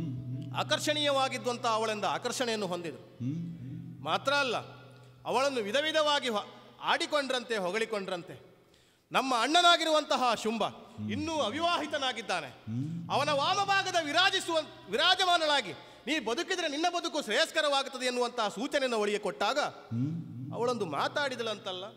ಆಕರ್ಷಣೀಯವಾಗಿದ್ದಂತಹ ಅವಳೆಂದ ಆಕರ್ಷಣೆಯನ್ನು ಹೊಂದಿದರು ಮಾತ್ರ ಅಲ್ಲ ಅವಳನ್ನು ವಿಧ ವಿಧವಾಗಿ ಹೊ- ಆಡಿಕೊಂಡ್ರಂತೆ ಹೊಗಳಿಕೊಂಡ್ರಂತೆ ನಮ್ಮ ಅಣ್ಣನಾಗಿರುವಂತಹ ಶುಂಭ ಇನ್ನೂ ಅವಿವಾಹಿತನಾಗಿದ್ದಾನೆ ಅವನ ವಾಮಭಾಗದ ವಿರಾಜಿಸುವ ವಿರಾಜಮಾನಳಾಗಿ ನೀ ಬದುಕಿದ್ರೆ ನಿನ್ನ ಬದುಕು ಶ್ರೇಯಸ್ಕರವಾಗುತ್ತದೆ ಎನ್ನುವಂತಹ ಸೂಚನೆಯನ್ನು ಅವಳಿಗೆ ಕೊಟ್ಟಾಗ ಅವಳೊಂದು ಮಾತಾಡಿದಳಂತಲ್ಲ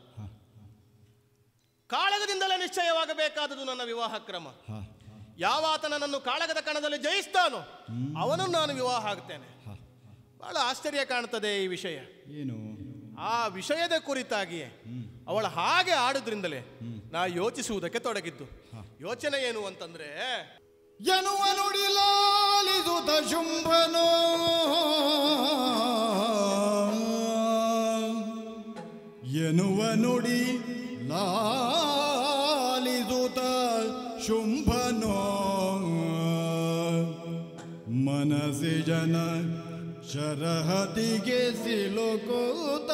ಕಾಳಗದಿಂದಲೇ ನಿಶ್ಚಯವಾಗಬೇಕಾದದು ನನ್ನ ವಿವಾಹ ಕ್ರಮ ಯಾವಾತ ನನ್ನನ್ನು ಕಾಳಗದ ಕಣದಲ್ಲಿ ಜಯಿಸ್ತಾನೋ ಅವನನ್ನು ನಾನು ವಿವಾಹ ಆಗ್ತೇನೆ ಬಹಳ ಆಶ್ಚರ್ಯ ಕಾಣ್ತದೆ ಈ ವಿಷಯ ಏನು ಆ ವಿಷಯದ ಕುರಿತಾಗಿಯೇ ಅವಳ ಹಾಗೆ ಆಡುದ್ರಿಂದಲೇ ನಾ ಯೋಚಿಸುವುದಕ್ಕೆ ತೊಡಗಿದ್ದು ಯೋಚನೆ ಏನು ಅಂತಂದ್ರೆ ಎನ್ನುವ ನುಡಿಲಾಲಿಸುತ್ತ ಶುಂಭನು ಎನ್ನುವ ನುಡಿ ಲಾಲಿಸುತ್ತ ಶುಂಭನು ಮನಸ್ಸಿ ಜನ ಶರಹತಿಗೆ ಸಿಲುಕುತ್ತ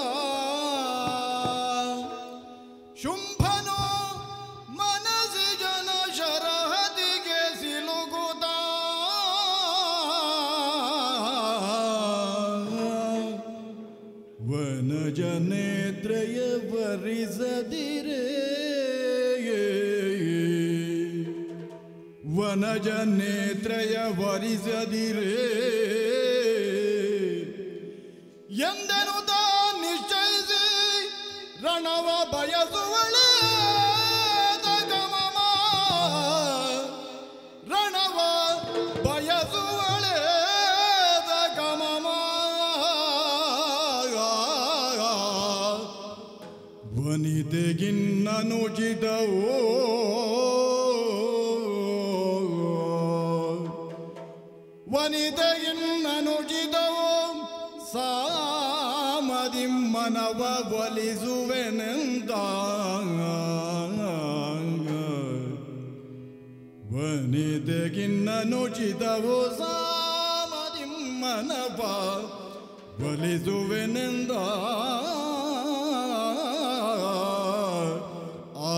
ಶುಂಭನು ಮನಸ್ಸಿ ಜನ ಶರಹತಿಗೆ ಸಿಲುಕುತ್ತ ವನಜ ನೇತ್ರಯ ವರಿಸದಿರೇ ವನಜ ನೇತ್ರಯ ವರಿಸದಿರೇ ಎಂದನು ತಾ ನಿಶ್ಚಯಿಸಿ ರಣವ ಬಯಸುವಳೆ ಗಮಮ ರಣವ ಬಯಸುವಳೆ ಗಮಮ ವನಿತೆಗಿನ್ನನುಚಿತವೋ ವನಿತೆಗಿನ್ನನುಚಿತವೋ ಸಾಮದಿ ಮನವ ಒಲಿಸುವೆನೆಂದ ವನಿತೆಗಿನ್ನನುಚಿತವೋ ಸಾಮದಿ ಮನವ ಒಲಿಸುವೆನೆಂದ ಆ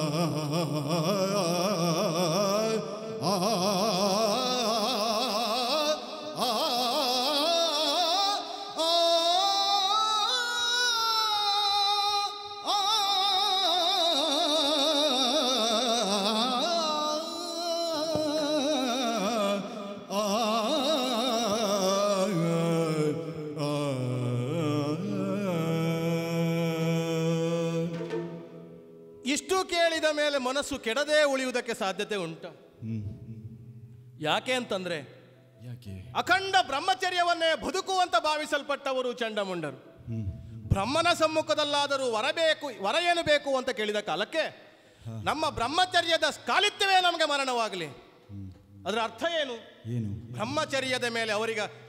ಇಷ್ಟು ಕೇಳಿದ ಮೇಲೆ ಮನಸ್ಸು ಕೆಡದೇ ಉಳಿಯುವುದಕ್ಕೆ ಸಾಧ್ಯತೆ ಉಂಟು ಯಾಕೆ ಅಂತಂದ್ರೆ ಯಾಕೆ ಅಖಂಡ ಬ್ರಹ್ಮಚರ್ಯವನ್ನೇ ಬದುಕುವಂತ ಭಾವಿಸಲ್ಪಟ್ಟವರು ಚಂಡಮುಂಡರು ಬ್ರಹ್ಮನ ಸಮ್ಮುಖದಲ್ಲಾದರೂ ವರಬೇಕು ವರ ಏನು ಬೇಕು ಅಂತ ಕೇಳಿದ ಕಾಲಕ್ಕೆ ನಮ್ಮ ಬ್ರಹ್ಮಚರ್ಯದ ಸ್ಕಾಲಿತ್ಯವೇ ನಮಗೆ ಮರಣವಾಗಲಿ ಅದರ ಅರ್ಥ ಏನು ಏನು ಬ್ರಹ್ಮಚರ್ಯದ ಮೇಲೆ ಅವರಿಗೆ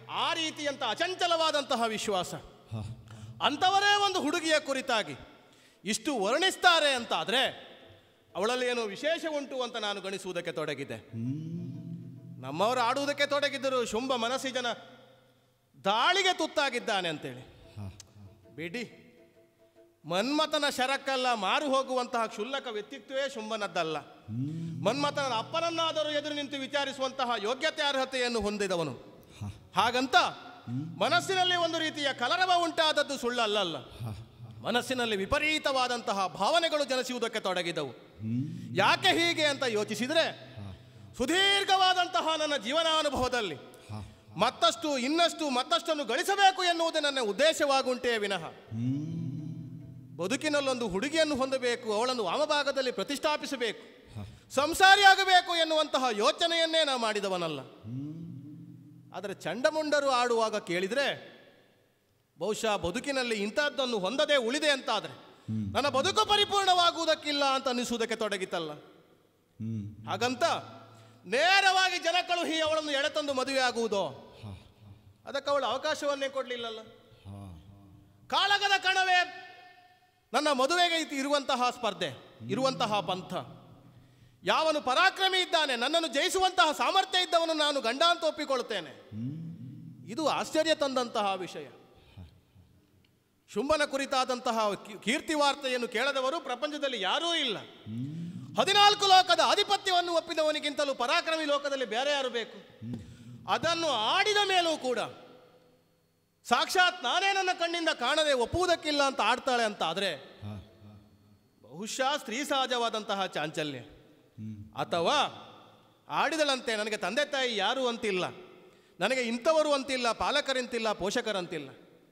ಆ ರೀತಿಯಂತ ಅಚಂಚಲವಾದಂತಹ ವಿಶ್ವಾಸ ಅಂಥವರೇ ಒಂದು ಹುಡುಗಿಯ ಕುರಿತಾಗಿ ಇಷ್ಟು ವರ್ಣಿಸ್ತಾರೆ ಅಂತ ಆದರೆ ಅವಳಲ್ಲಿ ಏನೋ ವಿಶೇಷ ಉಂಟು ಅಂತ ನಾನು ಗಣಿಸುವುದಕ್ಕೆ ತೊಡಗಿದೆ ನಮ್ಮವರು ಆಡುವುದಕ್ಕೆ ತೊಡಗಿದ್ದರು ಶುಂಭ ಮನಸ್ಸಿಜನ ದಾಳಿಗೆ ತುತ್ತಾಗಿದ್ದಾನೆ ಅಂತೇಳಿ ಬಿಡಿ ಮನ್ಮಥನ ಶರಕ್ಕಲ್ಲ ಮಾರು ಹೋಗುವಂತಹ ಕ್ಷುಲ್ಲಕ ವ್ಯಕ್ತಿತ್ವವೇ ಶುಂಭನದ್ದಲ್ಲ ಮನ್ಮಥನ ಅಪ್ಪನನ್ನಾದರೂ ಎದುರು ನಿಂತು ವಿಚಾರಿಸುವಂತಹ ಯೋಗ್ಯತೆ ಅರ್ಹತೆಯನ್ನು ಹೊಂದಿದವನು ಹಾಗಂತ ಮನಸ್ಸಿನಲ್ಲಿ ಒಂದು ರೀತಿಯ ಕಲರವ ಉಂಟಾದದ್ದು ಸುಳ್ಳಲ್ಲ ಮನಸ್ಸಿನಲ್ಲಿ ವಿಪರೀತವಾದಂತಹ ಭಾವನೆಗಳು ಜನಿಸುವುದಕ್ಕೆ ತೊಡಗಿದವು ಯಾಕೆ ಹೀಗೆ ಅಂತ ಯೋಚಿಸಿದರೆ ಸುದೀರ್ಘವಾದಂತಹ ನನ್ನ ಜೀವನಾನುಭವದಲ್ಲಿ ಮತ್ತಷ್ಟು ಇನ್ನಷ್ಟು ಮತ್ತಷ್ಟನ್ನು ಗಳಿಸಬೇಕು ಎನ್ನುವುದೇ ನನ್ನ ಉದ್ದೇಶವಾಗುಂಟೇ ವಿನಃ ಬದುಕಿನಲ್ಲೊಂದು ಹುಡುಗಿಯನ್ನು ಹೊಂದಬೇಕು ಅವಳನ್ನು ವಾಮಭಾಗದಲ್ಲಿ ಪ್ರತಿಷ್ಠಾಪಿಸಬೇಕು ಸಂಸಾರಿಯಾಗಬೇಕು ಎನ್ನುವಂತಹ ಯೋಚನೆಯನ್ನೇ ನಾ ಮಾಡಿದವನಲ್ಲ ಆದರೆ ಚಂಡಮುಂಡರು ಆಡುವಾಗ ಕೇಳಿದರೆ ಬಹುಶಃ ಬದುಕಿನಲ್ಲಿ ಇಂಥದ್ದನ್ನು ಹೊಂದದೆ ಉಳಿದೆ ಅಂತಾದರೆ ನನ್ನ ಬದುಕು ಪರಿಪೂರ್ಣವಾಗುವುದಕ್ಕಿಲ್ಲ ಅಂತ ಅನ್ನಿಸುವುದಕ್ಕೆ ತೊಡಗಿತಲ್ಲ ಹಾಗಂತ ನೇರವಾಗಿ ಜನ ಕಳುಹಿ ಅವಳನ್ನು ಎಳೆತಂದು ಮದುವೆ ಆಗುವುದೋ ಅದಕ್ಕೆ ಅವಳು ಅವಕಾಶವನ್ನೇ ಕೊಡಲಿಲ್ಲಲ್ಲ ಕಾಳಗದ ಕಣವೇ ನನ್ನ ಮದುವೆಗೆ ಇತ್- ಇರುವಂತಹ ಸ್ಪರ್ಧೆ ಇರುವಂತಹ ಪಂಥ ಯಾವನು ಪರಾಕ್ರಮಿ ಇದ್ದಾನೆ ನನ್ನನ್ನು ಜಯಿಸುವಂತಹ ಸಾಮರ್ಥ್ಯ ಇದ್ದವನು ನಾನು ಗಂಡ ಅಂತ ಒಪ್ಪಿಕೊಳ್ಳುತ್ತೇನೆ ಇದು ಆಶ್ಚರ್ಯ ತಂದಂತಹ ವಿಷಯ ಶುಂಭನ ಕುರಿತಾದಂತಹ ಕೀ- ಕೀರ್ತಿ ವಾರ್ತೆಯನ್ನು ಕೇಳದವರು ಪ್ರಪಂಚದಲ್ಲಿ ಯಾರೂ ಇಲ್ಲ ಹದಿನಾಲ್ಕು ಲೋಕದ ಆಧಿಪತ್ಯವನ್ನು ಒಪ್ಪಿದವನಿಗಿಂತಲೂ ಪರಾಕ್ರಮಿ ಲೋಕದಲ್ಲಿ ಬೇರೆ ಯಾರು ಬೇಕು ಅದನ್ನು ಆಡಿದ ಮೇಲೂ ಕೂಡ ಸಾಕ್ಷಾತ್ ನಾನೇ ನನ್ನ ಕಣ್ಣಿಂದ ಕಾಣದೆ ಒಪ್ಪುವುದಕ್ಕಿಲ್ಲ ಅಂತ ಆಡ್ತಾಳೆ ಅಂತ ಆದರೆ ಬಹುಶಃ ಸ್ತ್ರೀ ಸಹಜವಾದಂತಹ ಚಾಂಚಲ್ಯ ಅಥವಾ ಆಡಿದಳಂತೆ ನನಗೆ ತಂದೆ ತಾಯಿ ಯಾರು ಅಂತಿಲ್ಲ ನನಗೆ ಇಂಥವರು ಅಂತಿಲ್ಲ ಪಾಲಕರಂತಿಲ್ಲ ಪೋಷಕರಂತಿಲ್ಲ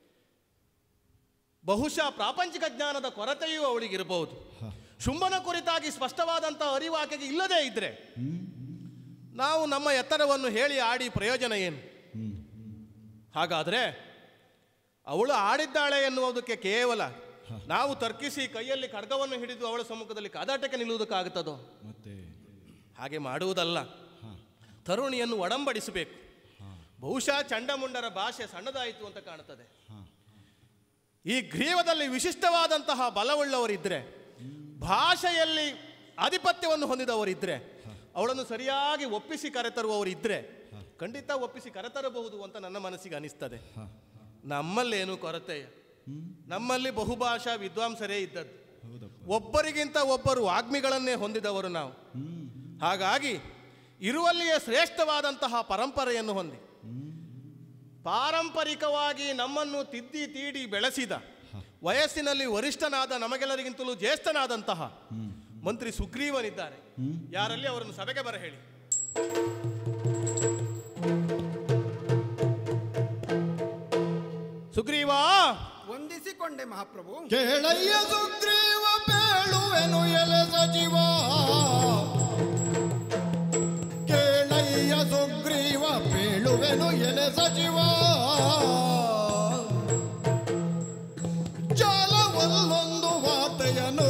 ಬಹುಶಃ ಪ್ರಾಪಂಚಿಕ ಜ್ಞಾನದ ಕೊರತೆಯೂ ಅವಳಿಗಿರಬಹುದು ಶುಂಭನ ಕುರಿತಾಗಿ ಸ್ಪಷ್ಟವಾದಂಥ ಅರಿವು ಆಕೆಗೆ ಇಲ್ಲದೇ ಇದ್ರೆ ನಾವು ನಮ್ಮ ಎತ್ತರವನ್ನು ಹೇಳಿ ಆಡಿ ಪ್ರಯೋಜನ ಏನು ಹಾಗಾದರೆ ಅವಳು ಆಡಿದ್ದಾಳೆ ಎನ್ನುವುದಕ್ಕೆ ಕೇವಲ ನಾವು ತರ್ಕಿಸಿ ಕೈಯಲ್ಲಿ ಖಡ್ಗವನ್ನು ಹಿಡಿದು ಅವಳ ಸಮ್ಮುಖದಲ್ಲಿ ಕಾದಾಟಕ್ಕೆ ನಿಲ್ಲುವುದಕ್ಕಾಗುತ್ತದೋ ಮತ್ತೆ ಹಾಗೆ ಮಾಡುವುದಲ್ಲ ತರುಣಿಯನ್ನು ಒಡಂಬಡಿಸಬೇಕು ಬಹುಶಃ ಚಂಡಮುಂಡರ ಭಾಷೆ ಸಣ್ಣದಾಯಿತು ಅಂತ ಕಾಣುತ್ತದೆ ಈ ಗ್ರೀವದಲ್ಲಿ ವಿಶಿಷ್ಟವಾದಂತಹ ಬಲವುಳ್ಳವರಿದ್ದರೆ ಭಾಷೆಯಲ್ಲಿ ಆಧಿಪತ್ಯವನ್ನು ಹೊಂದಿದವರಿದ್ದರೆ ಅವಳನ್ನು ಸರಿಯಾಗಿ ಒಪ್ಪಿಸಿ ಕರೆತರುವವರಿದ್ದರೆ ಖಂಡಿತ ಒಪ್ಪಿಸಿ ಕರೆತರಬಹುದು ಅಂತ ನನ್ನ ಮನಸ್ಸಿಗೆ ಅನಿಸ್ತದೆ ನಮ್ಮಲ್ಲೇನು ಕೊರತೆ ನಮ್ಮಲ್ಲಿ ಬಹುಭಾಷಾ ವಿದ್ವಾಂಸರೇ ಇದ್ದದ್ದು ಒಬ್ಬರಿಗಿಂತ ಒಬ್ಬರು ವಾಗ್ಮಿಗಳನ್ನೇ ಹೊಂದಿದವರು ನಾವು ಹಾಗಾಗಿ ಇರುವಲ್ಲಿಯೇ ಶ್ರೇಷ್ಠವಾದಂತಹ ಪರಂಪರೆಯನ್ನು ಹೊಂದಿ ಪಾರಂಪರಿಕವಾಗಿ ನಮ್ಮನ್ನು ತಿದ್ದಿ ತೀಡಿ ಬೆಳೆಸಿದ ವಯಸ್ಸಿನಲ್ಲಿ ವರಿಷ್ಠನಾದ ನಮಗೆಲ್ಲರಿಗಿಂತಲೂ ಜ್ಯೇಷ್ಠನಾದಂತಹ ಮಂತ್ರಿ ಸುಗ್ರೀವನಿದ್ದಾರೆ ಯಾರಲ್ಲಿ ಅವರನ್ನು ಸಭೆಗೆ ಬರ ಹೇಳಿ ಸುಗ್ರೀವ ವಂದಿಸಿಕೊಂಡೆ ಮಹಾಪ್ರಭು ಕೇಳಯ್ಯ ಸುಗ್ರೀವ ಬೇಳುವೆನು ಎಲೆ ಸಚಿವ ಕೇಳಯ್ಯ ಸುಗ್ರೀವ ಬೇಳುವೆನು ಎಲೆ ಸಚಿವ ಜಾಲವಲ್ಲೊಂದು ವಾರ್ತೆಯನು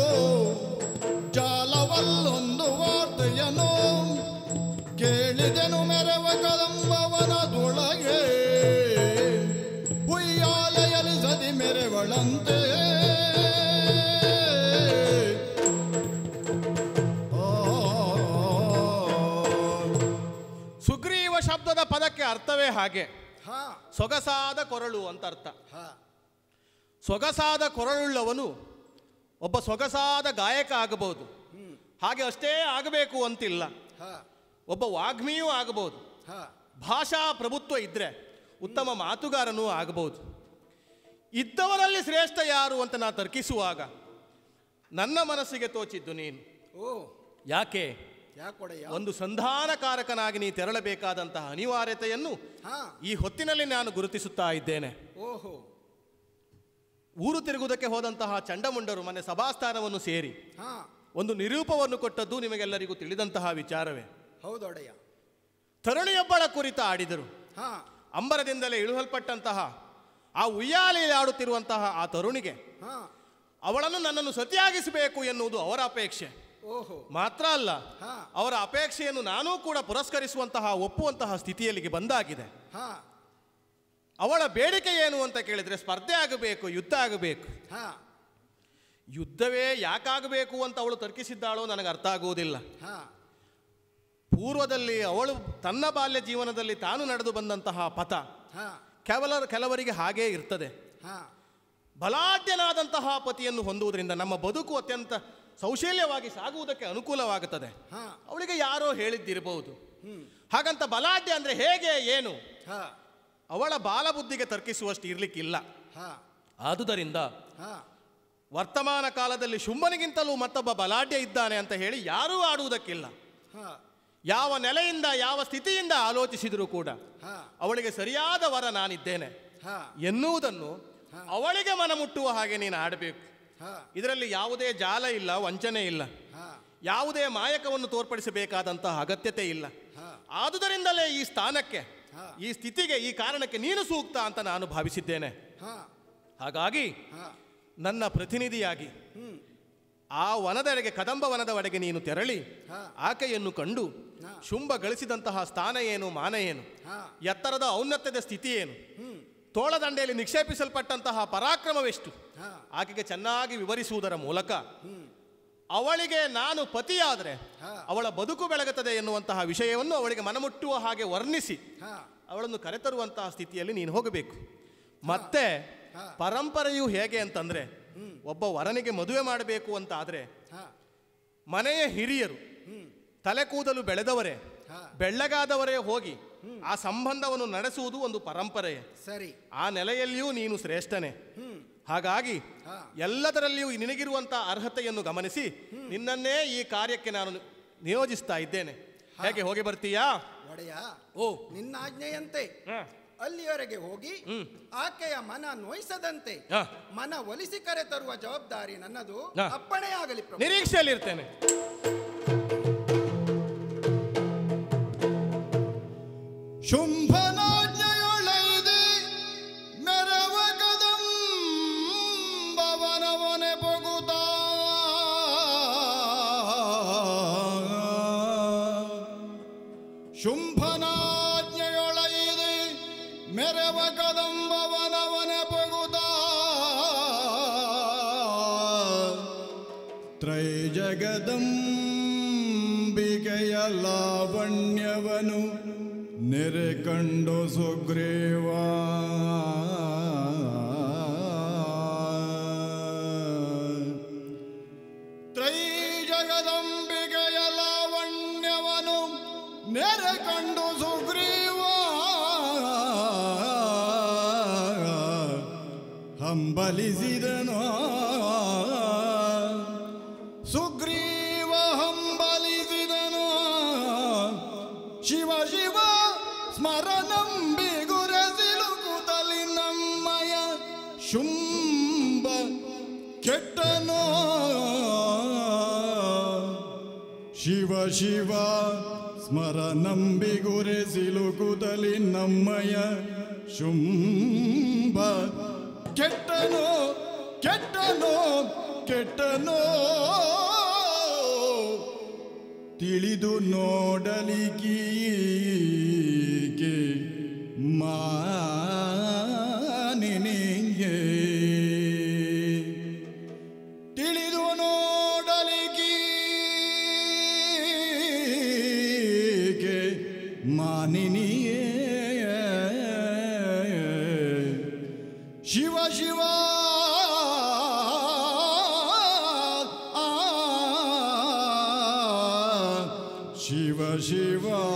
ಜಾಲವಲ್ಲೊಂದು ವಾರ್ತೆಯನು ಕೇಳಿದೆನು ಮೆರವ ಕದಂಬವನದೊಳಗೆ ಉಯ್ಯಾಲೆಯಲಿ ಸದಿ ಮೆರೆವಳಂತೆ ಸುಗ್ರೀವ ಶಬ್ದದ ಪದಕ್ಕೆ ಅರ್ಥವೇ ಹಾಗೆ ಹಾ ಸೊಗಸಾದ ಕೊರಳು ಅಂತ ಅರ್ಥ ಹಾ ಸೊಗಸಾದ ಕೊರಳುಳ್ಳವನು ಒಬ್ಬ ಸೊಗಸಾದ ಗಾಯಕ ಆಗಬಹುದು ಹಾಗೆ ಅಷ್ಟೇ ಆಗಬೇಕು ಅಂತಿಲ್ಲ ಹಾ ಒಬ್ಬ ವಾಗ್ಮಿಯೂ ಆಗಬಹುದು ಹಾ ಭಾಷಾ ಪ್ರಭುತ್ವ ಇದ್ದರೆ ಉತ್ತಮ ಮಾತುಗಾರನೂ ಆಗಬಹುದು ಇದ್ದವರಲ್ಲಿ ಶ್ರೇಷ್ಠ ಯಾರು ಅಂತ ನಾ ತರ್ಕಿಸುವಾಗ ನನ್ನ ಮನಸ್ಸಿಗೆ ತೋಚಿದ್ದು ನೀನು ಓ ಯಾಕೆ ಯಾಕೊಡೆಯ ಒಂದು ಸಂಧಾನಕಾರಕನಾಗಿ ನೀ ತೆರಳಬೇಕಾದಂತಹ ಅನಿವಾರ್ಯತೆಯನ್ನು ಹಾ ಈ ಹೊತ್ತಿನಲ್ಲಿ ನಾನು ಗುರುತಿಸುತ್ತಾ ಇದ್ದೇನೆ ಓಹೋ ಊರು ತಿರುಗುವುದಕ್ಕೆ ಹೋದಂತಹ ಚಂಡಮುಂಡರು ಮನೆ ಸಭಾಸ್ಥಾನವನ್ನು ಸೇರಿ ಹಾ ಒಂದು ನಿರೂಪವನ್ನು ಕೊಟ್ಟದ್ದು ನಿಮಗೆಲ್ಲರಿಗೂ ತಿಳಿದಂತಹ ವಿಚಾರವೇ ಹೌದೊಡೆಯ ತರುಣಿಯೊಬ್ಬಳ ಕುರಿತ ಆಡಿದರು ಹಾ ಅಂಬರದಿಂದಲೇ ಇಳುಹಲ್ಪಟ್ಟಂತಹ ಆ ಉಯ್ಯಾಲೆಯಲ್ಲಿ ಆಡುತ್ತಿರುವಂತಹ ಆ ತರುಣಿಗೆ ಹಾ ಅವಳನ್ನು ನನ್ನನ್ನು ಸತಿಯಾಗಿಸಬೇಕು ಎನ್ನುವುದು ಅವರ ಅಪೇಕ್ಷೆ ಓಹೋ ಮಾತ್ರ ಅಲ್ಲ ಹಾ. ಅವರ ಅಪೇಕ್ಷೆಯನ್ನು ನಾನೂ ಕೂಡ ಪುರಸ್ಕರಿಸುವಂತಹ ಒಪ್ಪುವಂತಹ ಸ್ಥಿತಿಯಲ್ಲಿಗೆ ಬಂದಾಗಿದೆ ಹಾ ಅವಳ ಬೇಡಿಕೆ ಏನು ಅಂತ ಕೇಳಿದ್ರೆ ಸ್ಪರ್ಧೆ ಆಗಬೇಕು ಯುದ್ಧ ಆಗಬೇಕು ಹಾ ಯುದ್ಧವೇ ಯಾಕಾಗಬೇಕು ಅಂತ ಅವಳು ತರ್ಕಿಸಿದ್ದಾಳೋ ನನಗೆ ಅರ್ಥ ಆಗುವುದಿಲ್ಲ ಹಾ ಪೂರ್ವದಲ್ಲಿ ಅವಳು ತನ್ನ ಬಾಲ್ಯ ಜೀವನದಲ್ಲಿ ತಾನು ನಡೆದು ಬಂದಂತಹ ಪಥ ಹಾ ಕೇವಲ ಕೆಲವರಿಗೆ ಹಾಗೇ ಇರ್ತದೆ ಹಾ ಬಲಾಢ್ಯನಾದಂತಹ ಪತಿಯನ್ನು ಹೊಂದುವುದರಿಂದ ನಮ್ಮ ಬದುಕು ಅತ್ಯಂತ ಸೌಶಲ್ಯವಾಗಿ ಸಾಗುವುದಕ್ಕೆ ಅನುಕೂಲವಾಗುತ್ತದೆ ಹಾ ಅವಳಿಗೆ ಯಾರೋ ಹೇಳಿದ್ದಿರಬಹುದು ಹಾಗಂತ ಬಲಾಢ್ಯ ಅಂದ್ರೆ ಹೇಗೆ ಏನು ಹಾ ಅವಳ ಬಾಲಬುದ್ಧಿಗೆ ತರ್ಕಿಸುವಷ್ಟು ಇರ್ಲಿಕ್ಕಿಲ್ಲ ಹಾ ಆದುದರಿಂದ ಹಾ ವರ್ತಮಾನ ಕಾಲದಲ್ಲಿ ಶುಂಭನಿಗಿಂತಲೂ ಮತ್ತೊಬ್ಬ ಬಲಾಢ್ಯ ಇದ್ದಾನೆ ಅಂತ ಹೇಳಿ ಯಾರೂ ಆಡುವುದಕ್ಕಿಲ್ಲ ಹಾ ಯಾವ ನೆಲೆಯಿಂದ ಯಾವ ಸ್ಥಿತಿಯಿಂದ ಆಲೋಚಿಸಿದರೂ ಕೂಡ ಹಾ ಅವಳಿಗೆ ಸರಿಯಾದ ವರ ನಾನಿದ್ದೇನೆ ಹಾ ಎನ್ನುವುದನ್ನು ಅವಳಿಗೆ ಮನ ಮುಟ್ಟುವ ಹಾಗೆ ನೀನು ಆಡಬೇಕು ಹಾ ಇದರಲ್ಲಿ ಯಾವುದೇ ಜಾಲ ಇಲ್ಲ ವಂಚನೆ ಇಲ್ಲ ಹಾ ಯಾವುದೇ ಮಾಯಕವನ್ನು ತೋರ್ಪಡಿಸಬೇಕಾದಂತಹ ಅಗತ್ಯತೆ ಇಲ್ಲ ಹಾ. ಆದುದರಿಂದಲೇ ಈ ಸ್ಥಾನಕ್ಕೆ ಹಾ. ಈ ಸ್ಥಿತಿಗೆ ಈ ಕಾರಣಕ್ಕೆ ನೀನು ಸೂಕ್ತ ಅಂತ ನಾನು ಭಾವಿಸಿದ್ದೇನೆ ಹಾ ಹಾಗಾಗಿ ಹಾ ನನ್ನ ಪ್ರತಿನಿಧಿಯಾಗಿ ಹ್ಮ್ ಆ ವನದೆಡೆಗೆ ಕದಂಬ ವನದವರೆಗೆ ನೀನು ತೆರಳಿ ಹಾ. ಆಕೆಯನ್ನು ಕಂಡು ಹಾ. ಶುಂಭ ಗಳಿಸಿದಂತಹ ಸ್ಥಾನ ಏನು ಮಾನ ಏನು ಹಾ ಎತ್ತರದ ಔನ್ನತ್ಯದ ಸ್ಥಿತಿ ಏನು ಹ್ಮ್ ತೋಳದಂಡೆಯಲ್ಲಿ ನಿಕ್ಷೇಪಿಸಲ್ಪಟ್ಟಂತಹ ಪರಾಕ್ರಮವೆಷ್ಟು ಹಾ ಆಕೆಗೆ ಚೆನ್ನಾಗಿ ವಿವರಿಸುವುದರ ಮೂಲಕ ಹ್ಮ್ ಅವಳಿಗೆ ನಾನು ಪತಿಯಾದರೆ ಹಾ. ಅವಳ ಬದುಕು ಬೆಳಗುತ್ತದೆ ಎನ್ನುವಂತಹ ವಿಷಯವನ್ನು ಅವಳಿಗೆ ಮನಮುಟ್ಟುವ ಹಾಗೆ ವರ್ಣಿಸಿ ಹಾ ಅವಳನ್ನು ಕರೆತರುವಂತಹ ಸ್ಥಿತಿಯಲ್ಲಿ ನೀನು ಹೋಗಬೇಕು ಮತ್ತೆ ಹಾ. ಪರಂಪರೆಯು ಹೇಗೆ ಅಂತಂದ್ರೆ ಒಬ್ಬ ವರನಿಗೆ ಮದುವೆ ಮಾಡಬೇಕು ಅಂತ ಆದ್ರೆ ಹಾ ಮನೆಯ ಹಿರಿಯರು ಹ್ಮ್ ತಲೆ ಕೂದಲು ಬೆಳೆದವರೇ ಹಾ. ಬೆಳ್ಳಗಾದವರೇ ಹೋಗಿ ಆ ಸಂಬಂಧವನ್ನು ನಡೆಸುವುದು ಒಂದು ಪರಂಪರೆಯೇ ಸರಿ ಆ ನೆಲೆಯಲ್ಲಿಯೂ ನೀನು ಶ್ರೇಷ್ಠನೇ ಹ್ಮ್ ಹಾಗಾಗಿ ಹಾ. ಎಲ್ಲದರಲ್ಲಿಯೂ ನಿನಗಿರುವಂತಹ ಅರ್ಹತೆಯನ್ನು ಗಮನಿಸಿ ನಿನ್ನನ್ನೇ ಈ ಕಾರ್ಯಕ್ಕೆ ನಾನು ನಿಯೋಜಿಸ್ತಾ ಇದ್ದೇನೆ ಹೇಗೆ ಹೋಗಿ ಬರ್ತೀಯಾ ಒಡೆಯ ಓ ನಿನ್ನ ಆಜ್ಞೆಯಂತೆ ಹಾ. ಅಲ್ಲಿಯವರೆಗೆ ಹೋಗಿ ಆಕೆಯ ಮನ ನೋಯಿಸದಂತೆ ಹಾ. ಮನ ಒಲಿಸಿ ಕರೆ ತರುವ ಜವಾಬ್ದಾರಿ ನನ್ನದು ಹಾ. ಅಪ್ಪಣೆಯಾಗಲಿ ಪ್ರಭು ನಿರೀಕ್ಷೆಯಲ್ಲಿರ್ತೇನೆ ಶುಂಭನಾಜ್ಞೆಯೊಳೈದೆ ಮೆರವ ಕದಂಬವನವನೆ ಬೊಗುತ ಶುಂಭನಾಜ್ಞೆಯೊಳೈದೆ ಮೆರವ ಕದಂಬವನವನೆ ಬೊಗುತ ತ್ರೈಜಗದಂಬಿಕೆಯ ಲಾವಣ್ಯವನು ನೆರೆ ಕಂಡು ಸುಗ್ರೀವ ತ್ರೈಜಗದಂಬಿಕೆಯ ಲಾವಣ್ಯವನು ನೆರೆ ಕಂಡು ಸುಗ್ರೀವ ಹಂಬಲಿಸಿದನು ಸುಗ್ರೀವ ಹಂಬಲಿಸಿದನು ಶಿವ ಶಿವ ಸ್ಮರಣಂಬಿ ಗುರಸಿಲುಕುತಲಿ ನಮ್ಮಯ ಶುಂಭ ಕೆಟ್ಟನೋ ಶಿವ ಶಿವ ಸ್ಮರಣಂಬಿ ಗುರೆಸಿಲುಕುತಲಿ ನಮ್ಮಯ ಶುಂಭ ಕೆಟ್ಟನೋ ಕೆಟ್ಟನೋ ಕೆಟ್ಟನೋ ತಿಳಿದು ನೋಡಲಿಕೀಗೆ ಮಾನಿನಿಗೆ ತಿಳಿದು ನೋಡಲಿಕೀಗೆ ಮಾನಿನಿಯೇ ಶಿವ ಶಿವ ಶಿವ ಶಿವ